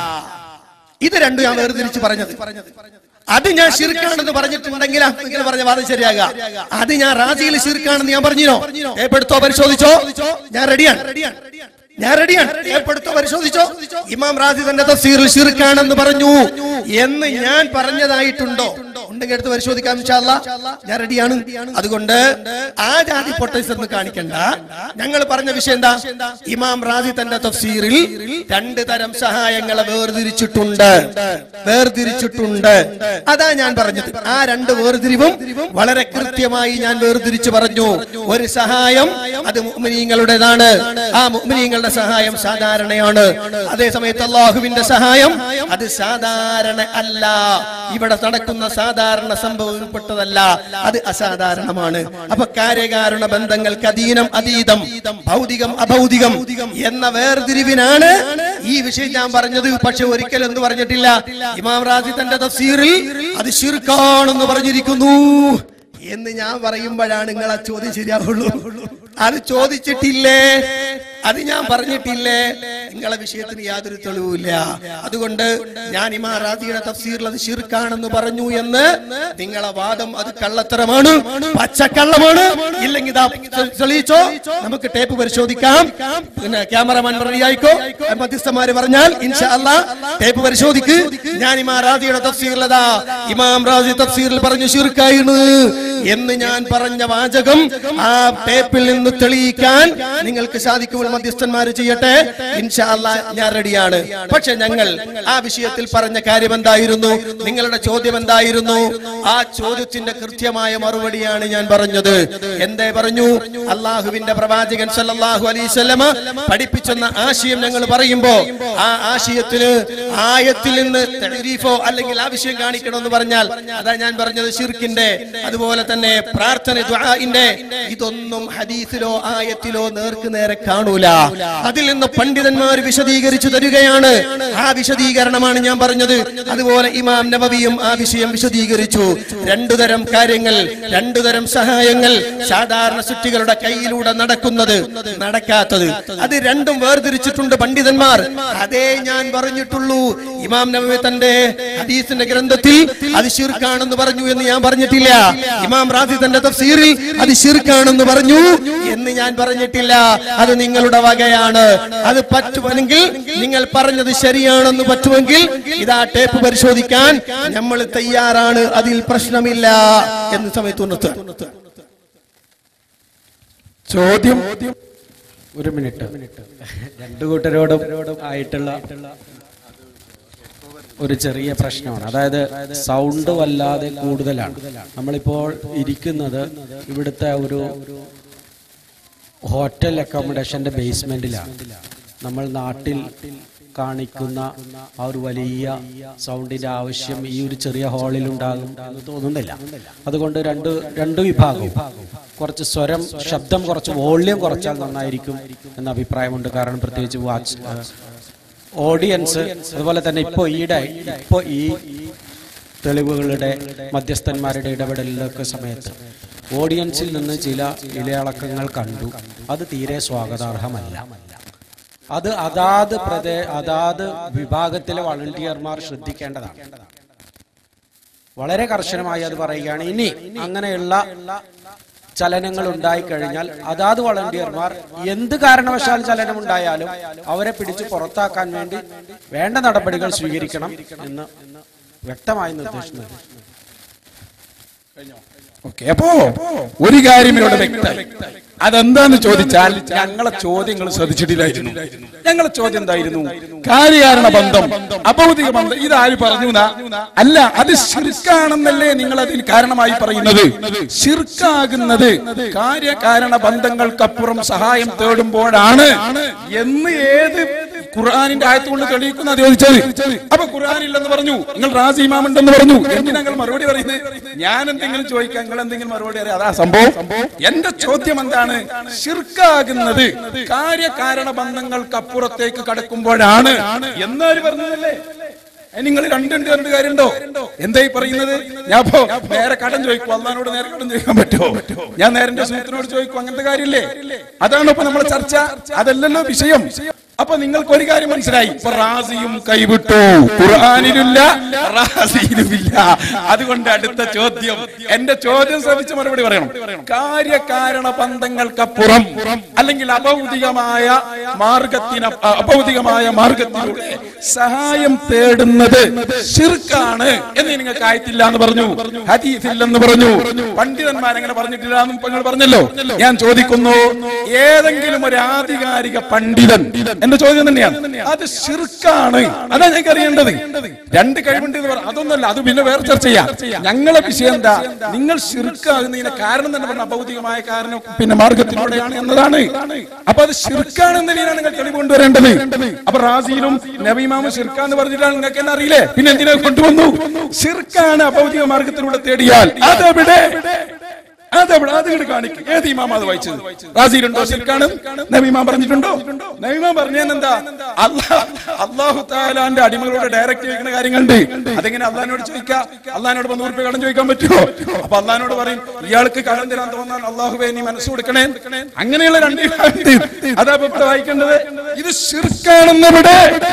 ഇത് രണ്ടും ഞാൻ വേർതിരിച്ച് പറഞ്ഞത് അത് ഞാൻ ഷിർക്കാണെന്ന് പറഞ്ഞിട്ടുണ്ടെങ്കിൽ നിങ്ങൾ പറഞ്ഞ വാദം ശരിയാകുക അത് ഞാൻ റാജിയിൽ ഷിർക്കാണെന്ന് ഞാൻ പറഞ്ഞിനോ ഏപ്പെടുത്തോ പരിശോധിച്ചോ ഞാൻ റെഡിയാണ് ഞാൻ റെഡിയാണ് ഏപ്പെടുത്തോ പരിശോധിച്ചോ ഇമാം റാജി തന്റെ തഫ്സീറിൽ ഷിർക്കാണെന്ന് പറഞ്ഞു എന്ന് ഞാൻ പറഞ്ഞതായിട്ടുണ്ടോ ഉണ്ടെങ്കിൽ എടുത്ത് പരിശോധിക്കാം ഇൻഷാ അല്ലാ. ഞാൻ റെഡിയാണ് അതുകൊണ്ട് ആ ജാതി പൊട്ടൈസ് എന്ന് കാണിക്കണ്ട ഞങ്ങൾ പറഞ്ഞ വിഷയം എന്താ ഇമാം റാജി തന്റെ തഫ്സീറിൽ രണ്ട് തരം സഹായങ്ങളെ വേർതിരിച്ചിട്ടുണ്ട് വേർതിരിച്ചിട്ടുണ്ട് അതാ ഞാൻ പറഞ്ഞത് ആ രണ്ട് വേർതിരിവും വളരെ കൃത്യമായി ഞാൻ വേർതിരിച്ചു പറഞ്ഞു ഒരു സഹായം അത് മുഅ്മിനീങ്ങളുടേതാണ് ആ മുഅ്മിനീങ്ങളുടെ സഹായം സാധാരണയാണ് അതേ സമയത്ത് അള്ളാഹുവിന്റെ സഹായം അത് സാധാരണ അല്ല ഇവിടെ നടക്കുന്ന സാധാരണ സംഭവപ്പെട്ടതല്ല അത് അസാധാരണമാണ് അപ്പൊ കാര്യകാരണ ബന്ധങ്ങൾക്ക് അധീനം അതീതം ഭൗതികം അഭൗതികം എന്ന വേർതിരിവിനാണ് ഈ വിഷയം ഞാൻ പറഞ്ഞത് പക്ഷെ ഒരിക്കലും എന്ന് പറഞ്ഞിട്ടില്ല ഇമാം റാജി തന്റെ തഫ്സീറിൽ അത് ഷിർക്കാണെന്ന് പറഞ്ഞിരിക്കുന്നു എന്ന് ഞാൻ പറയുമ്പോഴാണ് നിങ്ങൾ ആ ചോദ്യം ശരിയാവുള്ളൂ അത് ചോദിച്ചിട്ടില്ലേ അത് ഞാൻ പറഞ്ഞിട്ടില്ലേ നിങ്ങളെ വിഷയത്തിന് യാതൊരു തെളിവുമില്ല അതുകൊണ്ട് ഞാൻ ഇമാറാദിയുടെ തഫ്സീറിൽ അത് ഷിർക്കാണെന്ന് പറഞ്ഞു എന്ന് നിങ്ങളെ വാദം അത് കള്ളത്തരമാണ് പച്ചക്കള്ളമാണ് ഇല്ലെങ്കിൽ ഇതാ തെളിയിച്ചോ നമുക്ക് ടേപ്പ് പരിശോധിക്കാം പിന്നെ ക്യാമറമാൻ റെഡിയായിക്കോ മധ്യസ്ഥന്മാര് പറഞ്ഞാൽ ഇൻഷാ അല്ലാ ടേപ്പ് പരിശോധിക്ക് ഞാൻ ഇമാം റാദിയുടെ തഫ്സീറിൽ അതാ ഇമാം റാസി തഫ്സീറിൽ പറഞ്ഞു ഷിർക്കായിരുന്നു എന്ന് ഞാൻ പറഞ്ഞ വാചകം ആ ടേപ്പിൽ നിന്ന് തെളിയിക്കാൻ നിങ്ങൾക്ക് സാധിക്കുമ്പോൾ മധ്യസ്ഥന്മാര് ചെയ്യട്ടെ ഇൻഷാ അല്ലാ ഞാൻ റെഡിയാണ് പക്ഷെ ഞങ്ങൾ ആ വിഷയത്തിൽ പറഞ്ഞ കാര്യം എന്തായിരുന്നു നിങ്ങളുടെ ചോദ്യം എന്തായിരുന്നു ആ ചോദ്യത്തിന്റെ കൃത്യമായ മറുപടിയാണ് ഞാൻ പറഞ്ഞത് എന്തേ പറഞ്ഞു അള്ളാഹുവിന്റെ പ്രവാചകൻ സല്ലല്ലാഹു അലൈഹി വസല്ലമ പഠിപ്പിച്ചെന്ന ആശയം ഞങ്ങൾ പറയുമ്പോ ആ ആശയത്തിന് ആയത്തിൽ നിന്ന് തെരീഫോ അല്ലെങ്കിൽ ആവശ്യം കാണിക്കണമെന്ന് പറഞ്ഞാൽ അതാ ഞാൻ പറഞ്ഞത് ഷിർക്കിന്റെ അതുപോലെ തന്നെ പ്രാർത്ഥന ദുആഇന്റെ ഇതൊന്നും ഹദീസിലോ ആയത്തിലോ നേർക്ക് നേരെ കാണൂല അതിൽ നിന്ന് പണ്ഡിതന്മാർ വിശദീകരിച്ചു തരികയാണ് ആ വിശദീകരണമാണ് ഞാൻ പറഞ്ഞത് അതുപോലെ ഇമാം നബവിയും ആ വിഷയം വിശദീകരിച്ചു രണ്ടു തരം കാര്യങ്ങൾ രണ്ടു തരം സഹായങ്ങൾ സാധാരണ സൃഷ്ടികളുടെ കയ്യിലൂടെ നടക്കുന്നത് നടക്കാത്തത് അത് രണ്ടും വേർതിരിച്ചിട്ടുണ്ട് പണ്ഡിതന്മാർ അതേ ഞാൻ പറഞ്ഞിട്ടുള്ളൂ ഇമാം നബവി തന്റെ ഹദീസിന്റെ ഗ്രന്ഥത്തിൽ അത് ഷിർക്കാണെന്ന് പറഞ്ഞു എന്ന് ഞാൻ പറഞ്ഞിട്ടില്ല ഇമാം റാസി തന്റെ തഫ്സീറിൽ അത് ഷിർക്കാണെന്ന് പറഞ്ഞു എന്ന് ഞാൻ പറഞ്ഞിട്ടില്ല അത് നിങ്ങളുടെ വകയാണ് അത് പറ്റുമെങ്കിൽ നിങ്ങൾ പറഞ്ഞത് ശരിയാണെന്ന് പറ്റുമെങ്കിൽ ഇതാ ടേപ്പ് പരിശോധിക്കാൻ നമ്മൾ തയ്യാറാണ് അതിൽ പ്രശ്നമില്ല എന്ന് സമയത്ത് ഉണർത്തുക
ചോദ്യം
ഒരു മിനിറ്റ് രണ്ടു കൂട്ടരോടും ആയിട്ടുള്ള ഒരു ചെറിയ പ്രശ്നമാണ് അതായത് സൗണ്ട് വല്ലാതെ കൂടുതലാണ് നമ്മളിപ്പോൾ ഇരിക്കുന്നത് ഇവിടുത്തെ ഒരു ഹോട്ടൽ അക്കോമഡേഷന്റെ ബേസ്മെന്റിലാണ് നമ്മൾ നാട്ടിൽ കാണിക്കുന്ന ആ ഒരു വലിയ സൗണ്ടിന്റെ ആവശ്യം ഈ ഒരു ചെറിയ ഹാളിൽ ഉണ്ടാകും എന്ന് തോന്നുന്നില്ല അതുകൊണ്ട് രണ്ട് രണ്ട് വിഭാഗവും കുറച്ച് സ്വരം ശബ്ദം കുറച്ച് വോള്യം കുറച്ചാൽ നന്നായിരിക്കും എന്ന അഭിപ്രായമുണ്ട് കാരണം പ്രത്യേകിച്ച് വാച്ച് ഓഡിയൻസ് അതുപോലെ തന്നെ ഇപ്പോൾ ഈടെ ഇപ്പോൾ ഈ തെളിവുകളുടെ മധ്യസ്ഥന്മാരുടെ ഇടപെടലിലൊക്കെ സമയത്ത് ഓഡിയൻസിൽ നിന്ന് ചില ഇലയളക്കങ്ങൾ കണ്ടു അത് തീരെ സ്വാഗതാർഹമല്ല അത് അതാത് പ്രദേ അതാത് വിഭാഗത്തിലെ വളണ്ടിയർമാർ ശ്രദ്ധിക്കേണ്ടതാണ് വളരെ കർശനമായി അത് പറയുകയാണ് ഇനി അങ്ങനെയുള്ള ചലനങ്ങൾ ഉണ്ടായി കഴിഞ്ഞാൽ അതാത് വളണ്ടിയർമാർ എന്ത് കാരണവശാൽ ചലനം ഉണ്ടായാലും അവരെ പിടിച്ച് പുറത്താക്കാൻ വേണ്ടി വേണ്ട നടപടികൾ സ്വീകരിക്കണം എന്ന് വ്യക്തമായി നിർദ്ദേശം നൽകി
ഓക്കെ അപ്പോ ഒരു കാര്യം ഇവിടെ വ്യക്തമായി അതെന്താന്ന് ചോദിച്ചാൽ ഞങ്ങളെ ചോദ്യങ്ങൾ ശ്രദ്ധിച്ചിട്ടില്ലായിരുന്നു ഞങ്ങളെ ചോദ്യം എന്തായിരുന്നു കാര്യകാരണ ബന്ധം അഭൗതിക ബന്ധം ഇതാര് പറഞ്ഞു എന്നാ? അല്ല അത് ശിർക്കാണെന്നല്ലേ നിങ്ങൾ അതിന് കാരണമായി പറയുന്നത് ശിർക്കാകുന്നത് കാര്യകാരണ ബന്ധങ്ങൾക്കപ്പുറം സഹായം തേടുമ്പോഴാണ് എന്ന് ഏത് ഖുർആാനിന്റെ ആയത്ത് കൊണ്ട് തെളിയിക്കുന്ന ചോദിച്ചത് അപ്പൊ ഖുർആാനില്ലെന്ന് പറഞ്ഞു നിങ്ങൾ റാസി ഇമാം ഉണ്ടെന്ന് പറഞ്ഞു എന്തിനാ നിങ്ങൾ മറുപടി പറയുന്നത് ഞാൻ എന്തെങ്കിലും ചോദിക്കാം നിങ്ങൾ എന്തെങ്കിലും മറുപടി അറിയാം അതാ സംഭവം എന്റെ ചോദ്യം എന്താണ് ഷിർക്കാകുന്നത് കാര്യകാരണ ബന്ധങ്ങൾക്കപ്പുറത്തേക്ക് കടക്കുമ്പോഴാണ് എന്നാര് പറഞ്ഞതല്ലേ നിങ്ങൾ രണ്ടുണ്ട് രണ്ട് കാര്യമുണ്ടോ എന്തായി പറയുന്നത് ഞാൻ ഇപ്പോ നേരെ കടം ചോദിക്കും അള്ളഹാനോട് നേരെ കടം ചോദിക്കാൻ പറ്റുമോ ഞാൻ നേരെ എന്റെ സുഹൃത്തിനോട് ചോദിക്കും അങ്ങനത്തെ കാര്യമില്ലേ അതാണ് ഇപ്പൊ നമ്മളെ ചർച്ച അതല്ലല്ലോ വിഷയം അപ്പൊ നിങ്ങൾക്ക് ഒരു കാര്യം മനസ്സിലായി ഇപ്പൊ റാസിയും കൈവിട്ടു ഖുർആാനിലില്ല റാസിയിലുമില്ല അതുകൊണ്ട് അടുത്ത ചോദ്യം എന്റെ ചോദ്യം ശ്രമിച്ച് മറുപടി പറയണം കാര്യകാരണ ബന്ധങ്ങൾക്കപ്പുറം അല്ലെങ്കിൽ അഭൗതികമായ മാർഗത്തിന് അഭൗതികമായ മാർഗത്തിലൂടെ സഹായം തേടുന്നത് ഷിർക്കാണ് എന്ന് നിങ്ങൾക്ക് ആയിട്ടില്ല എന്ന് പറഞ്ഞു ഹദീസില്ലെന്ന് പറഞ്ഞു പണ്ഡിതന്മാർ അങ്ങനെ പറഞ്ഞിട്ടില്ല എന്ന് നിങ്ങൾ പറഞ്ഞല്ലോ ഞാൻ ചോദിക്കുന്നു ഏതെങ്കിലും ഒരു ആധികാരിക പണ്ഡിതൻ എന്റെ ചോദ്യം തന്നെയാണ് അത് ഷിർക്കാണ് അതാ ഞങ്ങൾക്ക് അറിയേണ്ടത് രണ്ട് കഴിവുണ്ട് എന്ന് പറ അതൊന്നല്ല അത് പിന്നെ വേറെ ചർച്ച ചെയ്യാം ഞങ്ങളെ വിഷയം എന്താ നിങ്ങൾ ഷിർക്കാകുന്നതിന്റെ കാരണം തന്നെ പറഞ്ഞ അഭൗതികമായ കാരണം പിന്നെ മാർഗത്തിലൂടെയാണ് എന്നതാണ് അപ്പൊ അത് ഷിർക്കാണെന്നതിനാണ് നിങ്ങൾ തെളിവ് കൊണ്ടുവരേണ്ടത് അപ്പൊ റാസിയിലും നബീമാമും ഷിർക്കാന്ന് പറഞ്ഞിട്ടാണ് നിങ്ങൾക്ക് എന്നെ അറിയില്ലേ പിന്നെ എന്തിനാ കൊണ്ടുവന്നു ഷിർക്കാണ് അഭൗതിക മാർഗത്തിലൂടെ തേടിയാൽ അതെവിടെ അതെവിടെ അത് ഇങ്ങോട്ട് കാണിക്കും ഏത് ഇമാം അത് വായിച്ചത് റാസിയിലുണ്ടോ ശരിക്കാണ് നബിമാൻ പറഞ്ഞിട്ടുണ്ടോ നബിമാൻ പറഞ്ഞെന്താ അള്ളാഹ് അള്ളാഹു താലാന്റെ അടിമകളോട് ഡയറക്റ്റ് ചോദിക്കുന്ന കാര്യങ്ങളുണ്ട് അതെങ്ങനെ അള്ളഹാനോട് ചോദിക്കാം അള്ളഹാനോട് നൂറ് രൂപ കടം ചോദിക്കാൻ പറ്റുമോ അപ്പൊ അള്ളഹാനോട് പറയും ഇയാൾക്ക് കടം തരാൻ തോന്നാൻ അള്ളാഹുവെ നീ മനസ്സ് കൊടുക്കണേ അങ്ങനെയുള്ള രണ്ട് വിഭാഗമുണ്ട്. അതാ ഇപ്പൊ ഇവിടെ വായിക്കേണ്ടത് ഇത് ശിർക്കാണെന്നിവിടെ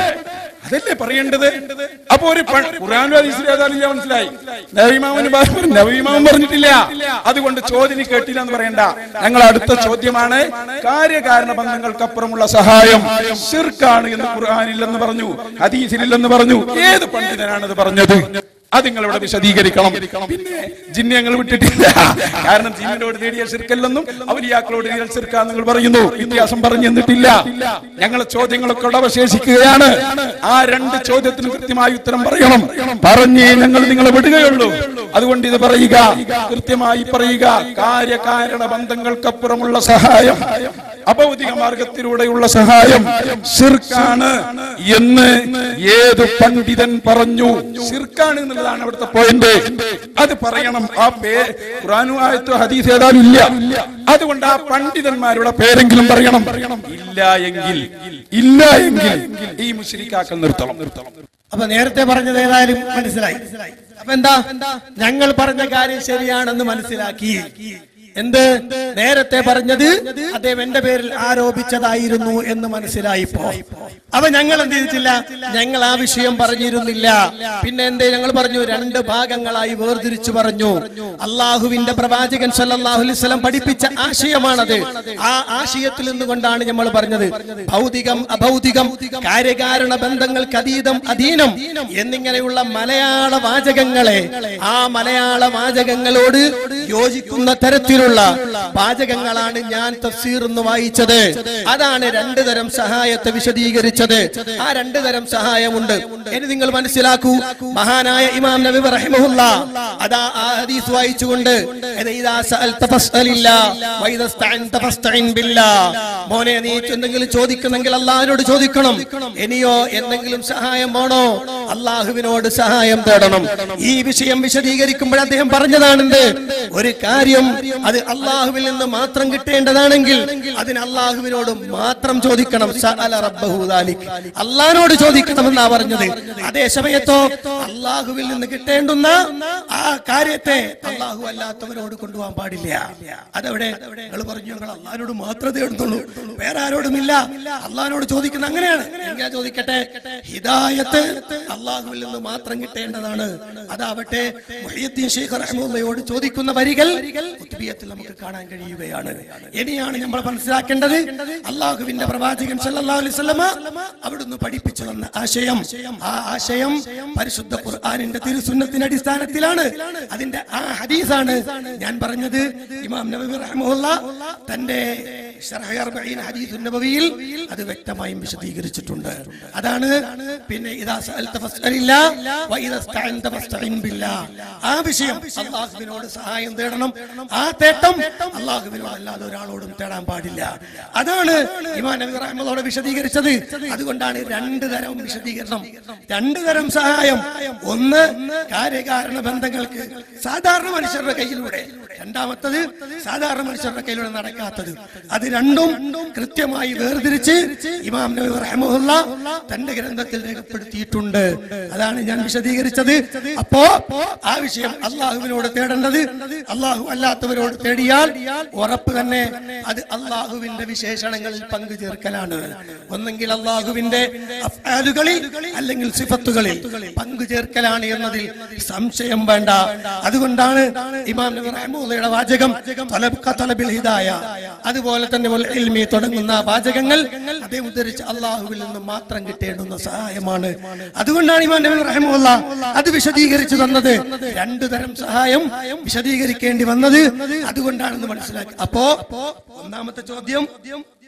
അതല്ലേ പറയേണ്ടത് അപ്പൊ ഒരു പ- ഖുർആനിലും ഹദീസിലും ഏതായാലും ഞാൻ മനസ്സിലായി നബിമാമന് നബിമാമൻ പറഞ്ഞിട്ടില്ല അതുകൊണ്ട് ചോദ്യം നീ കേട്ടില്ല എന്ന് പറയണ്ട ഞങ്ങൾ അടുത്ത ചോദ്യമാണ് കാര്യകാരണ ബന്ധങ്ങൾക്കപ്പുറമുള്ള സഹായം ശിർക്കാണ് എന്ന് ഖുർആനില്ലെന്ന് പറഞ്ഞു ഹദീസിലില്ലെന്ന് പറഞ്ഞു ഏത് പണ്ഡിതനാണത് പറഞ്ഞത് അത് നിങ്ങൾ ഇവിടെ വിശദീകരിക്കണം പിന്നെ ജിന്നെ ഞങ്ങൾ വിട്ടിട്ടില്ല കാരണം ജിന്നിനോട് നേടിയ ശിർക്കല്ലെന്നും അവലിയാക്കളോട് നേടിയ ശിർക്കാ നിങ്ങൾ പറയുന്നു വ്യത്യാസം പറഞ്ഞു തന്നിട്ടില്ല ഞങ്ങളെ ചോദ്യങ്ങളൊക്കെ ഇവിടെ അവശേഷിക്കുകയാണ് ആ രണ്ട് ചോദ്യത്തിന് കൃത്യമായി ഉത്തരം പറയണം പറഞ്ഞേ ഞങ്ങൾ നിങ്ങളെ വിടുകയുള്ളൂ അതുകൊണ്ട് ഇത് പറയുക കൃത്യമായി പറയുക കാര്യകാരണ ബന്ധങ്ങൾക്കപ്പുറമുള്ള സഹായം അഭൗതിക മാർഗത്തിലൂടെയുള്ള സഹായം ശിർക്കാണ് എന്ന് ഏത് പണ്ഡിതൻ പറഞ്ഞു ശിർക്കാണ് എന്നുള്ളതാണ് അവിടുത്തെ പോയിന്റ് അത് പറയണം ആ പേ ഖുറാനു ആയത്തോ ഹദീസ് ഏതായാലും ഇല്ല അതുകൊണ്ട് ആ പണ്ഡിതന്മാരുടെ പേരെങ്കിലും പറയണം ഇല്ല എങ്കിൽ ഇല്ല എങ്കിൽ ഈ മുശ്രിക്കാക്കൾ നിർത്തണം നിർത്തണം
അപ്പൊ നേരത്തെ പറഞ്ഞത് ഏതായാലും മനസ്സിലായി അപ്പൊ എന്താ ഞങ്ങൾ പറഞ്ഞ കാര്യം ശരിയാണെന്ന് മനസ്സിലാക്കി എന്ത് നേരത്തെ പറഞ്ഞത് അദ്ദേഹം എന്റെ പേരിൽ ആരോപിച്ചതായിരുന്നു എന്ന് മനസ്സിലായിപ്പോ അപ്പൊ ഞങ്ങൾ എന്ത് ചെയ്തിട്ടില്ല ഞങ്ങൾ ആ വിഷയം പറഞ്ഞിരുന്നില്ല പിന്നെ എന്തേ ഞങ്ങൾ പറഞ്ഞു രണ്ട് ഭാഗങ്ങളായി വേർതിരിച്ചു പറഞ്ഞു അള്ളാഹുവിന്റെ പ്രവാചകൻ സല്ലല്ലാഹു അലൈഹി വസല്ലം പഠിപ്പിച്ച ആശയമാണത് ആ ആശയത്തിൽ നിന്നുകൊണ്ടാണ് നമ്മൾ പറഞ്ഞത് ഭൗതികം അഭൗതികം കാര്യകാരണ ബന്ധങ്ങൾക്ക് അതീതം അധീനം എന്നിങ്ങനെയുള്ള മലയാള വാചകങ്ങളെ ആ മലയാള വാചകങ്ങളോട് യോജിക്കുന്ന തരത്തിലുള്ള വാചകങ്ങളാണ് ഞാൻ തഫ്സീർ എന്ന് വായിച്ചത് അതാണ് രണ്ടു തരം സഹായത്തെ വിശദീകരിച്ചത് ആ രണ്ടു തരം സഹായമുണ്ട് ഇനി നിങ്ങൾ മനസ്സിലാക്കൂ മഹാനായ ഇമാം നബി റഹിമഹുല്ല അതാ ആ ഹദീസ് വായിച്ചുകൊണ്ട് ഇത് ഇദാ സഅൽത ഫസ്അലില്ലാ വഇദാ സ്തഅൻത ഫസ്തഇൻ ബില്ലാ മോനെ നീ എന്തെങ്കിലും ചോദിക്കുന്നെങ്കിൽ അള്ളാഹിനോട് ചോദിക്കണം ഇനിയോ എന്തെങ്കിലും സഹായം വേണോ അള്ളാഹുവിനോട് സഹായം തേടണം ഈ വിഷയം വിശദീകരിക്കുമ്പോൾ അദ്ദേഹം പറഞ്ഞതാണെന്ത് ഒരു കാര്യം അത് അള്ളാഹുവിൽ നിന്ന് മാത്രം കിട്ടേണ്ടതാണെങ്കിൽ അതിന് അള്ളാഹുവിനോട് മാത്രം ചോദിക്കണം സഅല റബ്ബഹു ദാലിക്. അള്ളാഹിനോട് ചോദിക്കണമെന്നാ പറഞ്ഞത് അതേ സമയത്തോ അള്ളാഹുവിൽ നിന്ന് കിട്ടേണ്ടുന്ന ആ കാര്യത്തെ അള്ളാഹു അല്ലാത്തവരോട് കൊണ്ടുപോകാൻ പാടില്ല അതെവിടെ നിങ്ങൾ പറഞ്ഞു ഞങ്ങൾ അള്ളാഹിനോട് മാത്രമേ തേടുന്നുള്ളൂ വേറെ ആരോടുമില്ല അള്ളാഹിനോട് ചോദിക്കുന്ന അങ്ങനെയാണ് ഞാൻ ചോദിക്കട്ടെ ഹിദായത്ത് അള്ളാഹുവിൽ നിന്ന് മാത്രം കിട്ടേണ്ടതാണ് അതാവട്ടെ മുഹ്യിദ്ദീൻ ശൈഖ് റഹ്മത്തുള്ളയോട് ചോദിക്കുന്ന വരികൾ കുത്തുബിയത്തിൽ നമുക്ക് കാണാൻ കഴിയുകയാണ് ഇനിയാണ് നമ്മൾ മനസ്സിലാക്കേണ്ടത് അള്ളാഹുവിന്റെ പ്രവാചകൻ സല്ലല്ലാഹു അലൈഹി വസല്ലമ അവിടുന്ന് പഠിപ്പിച്ചു തന്ന ആശയം ആ ആശയം പരിശുദ്ധ ഖുർആനിന്റെ തിരുസുന്നത്തിന്റെ അടിസ്ഥാനത്തിലാണ് അതിന്റെ ആ ഹദീസാണ് ഞാൻ പറഞ്ഞത് ഇമാം നബവി റഹ്മത്തുള്ള തന്റെ ശർഹ് അർബഈൻ ഹദീസുൻ നബവിയിൽ അത് വ്യക്തമായും വിശദീകരിച്ചിട്ടുണ്ട് അതാണ് പിന്നെ ഇദാ സഅൽത ഫസ്അലില്ലാ വഇദാ സ്തഅൻത ഫസ്തഇൻ ബില്ലാ ആ വിഷയം അല്ലാഹുവിനോട് സഹായം തേടണം ആ തേട്ടം അല്ലാഹുവിനോട് അല്ലാതെ ഒരാളോടും തേടാൻ പാടില്ല അതാണ് ഇമാം നബി റഹ്മത്തോടെ വിശദീകരിച്ചത് അതുകൊണ്ടാണ് രണ്ട് തരം വിശദീകരണം രണ്ട് തരം സഹായം ഒന്ന് കാര്യകാരണ ബന്ധങ്ങൾക്ക് സാധാരണ മനുഷ്യരുടെ കയ്യിലൂടെ രണ്ടാമത്തത് സാധാരണ മനുഷ്യരുടെ കയ്യിലൂടെ നടക്കാത്തത് അത് രണ്ടും കൃത്യമായി വേർതിരിച്ച് ഇമാം നബി റഹ്മുല്ല തന്റെ ഗ്രന്ഥത്തിൽ രേഖപ്പെടുത്തിയിട്ടുണ്ട് അതാണ് ഞാൻ വിശദീകരിച്ചത് അപ്പോ ആ വിഷയം അള്ളാഹുവിനോട് തേടേണ്ടത് അള്ളാഹു അല്ലാത്തവരോട് തേടിയാൽ ഉറപ്പ് തന്നെ അത് അള്ളാഹുവിന്റെ വിശേഷണങ്ങളിൽ പങ്കു ചേർക്കലാണ് ഒന്നെങ്കിൽ അള്ളാഹുവിന്റെ അഫ്ആലുകളിൽ അല്ലെങ്കിൽ സിഫത്തുകളിൽ പങ്കു ചേർക്കലാണ് എന്നതിൽ സംശയം വേണ്ട അതുകൊണ്ടാണ് ഇമാം നബി റഹ്മുള്ളയുടെ വാചകം തലബ് തലബിൽ ഹിദായ അതുപോലെ തന്നെ വൽ ഇൽമി തുടങ്ങുന്ന വാചകങ്ങൾ അദ്ദേഹം ഉദ്ധരിച്ച അള്ളാഹുവിൽ നിന്ന് മാത്രം കിട്ടേണ്ടുന്ന സഹായമാണ് അതുകൊണ്ടാണ് ഇമാം നബി റഹ്മുള്ള അത് വിശദീകരിച്ചു തന്നത് രണ്ടു തരം സഹായം വിശദീകരിക്കേണ്ടി വന്നത് അതുകൊണ്ടാണെന്ന് മനസ്സിലാക്കി അപ്പോ ഒന്നാമത്തെ ചോദ്യം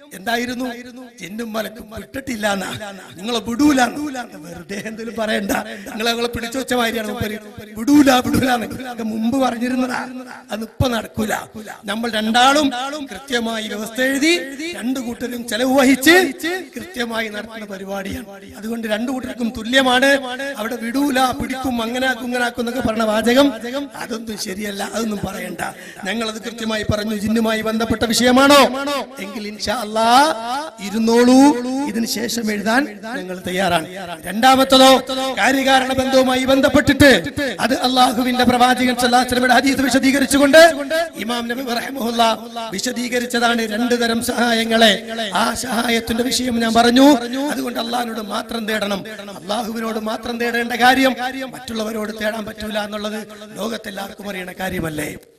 എന്തായിരുന്നു ജിന്നും മലക്കും വിട്ടിട്ടില്ല നിങ്ങളെ വിടൂല വെറുതെ എന്തെങ്കിലും പറയണ്ട നിങ്ങളെ ഞങ്ങളെ പിടിച്ചു വെച്ച മാതിരിയാണ് മൂപ്പര്. വിടൂല വിടൂല എന്നൊക്കെ മുമ്പ് പറഞ്ഞിരുന്നതാ അത് ഇപ്പൊ നടക്കൂല നമ്മൾ രണ്ടാളും കൃത്യമായി വ്യവസ്ഥ എഴുതി രണ്ടു കൂട്ടരും ചെലവ് വഹിച്ച് കൃത്യമായി നടത്തുന്ന പരിപാടിയാണ് അതുകൊണ്ട് രണ്ടു കൂട്ടർക്കും തുല്യമാണ് അവിടെ വിടൂല പിടിക്കും അങ്ങനാക്കും ഇങ്ങനാക്കും എന്നൊക്കെ പറഞ്ഞ വാചകം അതൊന്നും ശരിയല്ല അതൊന്നും പറയണ്ട ഞങ്ങൾ അത് കൃത്യമായി പറഞ്ഞു ജിന്നുമായി ബന്ധപ്പെട്ട വിഷയമാണോ എങ്കിൽ ഇൻഷാ അല്ലാ ഇരുന്നോളൂ ഇതിന് ശേഷം എഴുതാൻ ഞങ്ങൾ തയ്യാറാണ് രണ്ടാമത്തതോ കാര്യകാരണ ബന്ധവുമായി ബന്ധപ്പെട്ടിട്ട് അത് അള്ളാഹുവിന്റെ പ്രവാചകൻ സല്ലാസ്ലമിയുടെ ഹദീസ് വിശദീകരിച്ചുകൊണ്ട് ഇമാം നബി റഹ്മുല്ല വിശദീകരിച്ചതാണ് രണ്ടു തരം സഹായങ്ങളെ ആ സഹായത്തിന്റെ വിഷയം ഞാൻ പറഞ്ഞു അതുകൊണ്ട് അള്ളാഹിനോട് മാത്രം തേടണം അള്ളാഹുവിനോട് മാത്രം തേടേണ്ട കാര്യം മറ്റുള്ളവരോട് തേടാൻ പറ്റൂല എന്നുള്ളത് ലോകത്തെല്ലാവർക്കും അറിയണ കാര്യമല്ലേ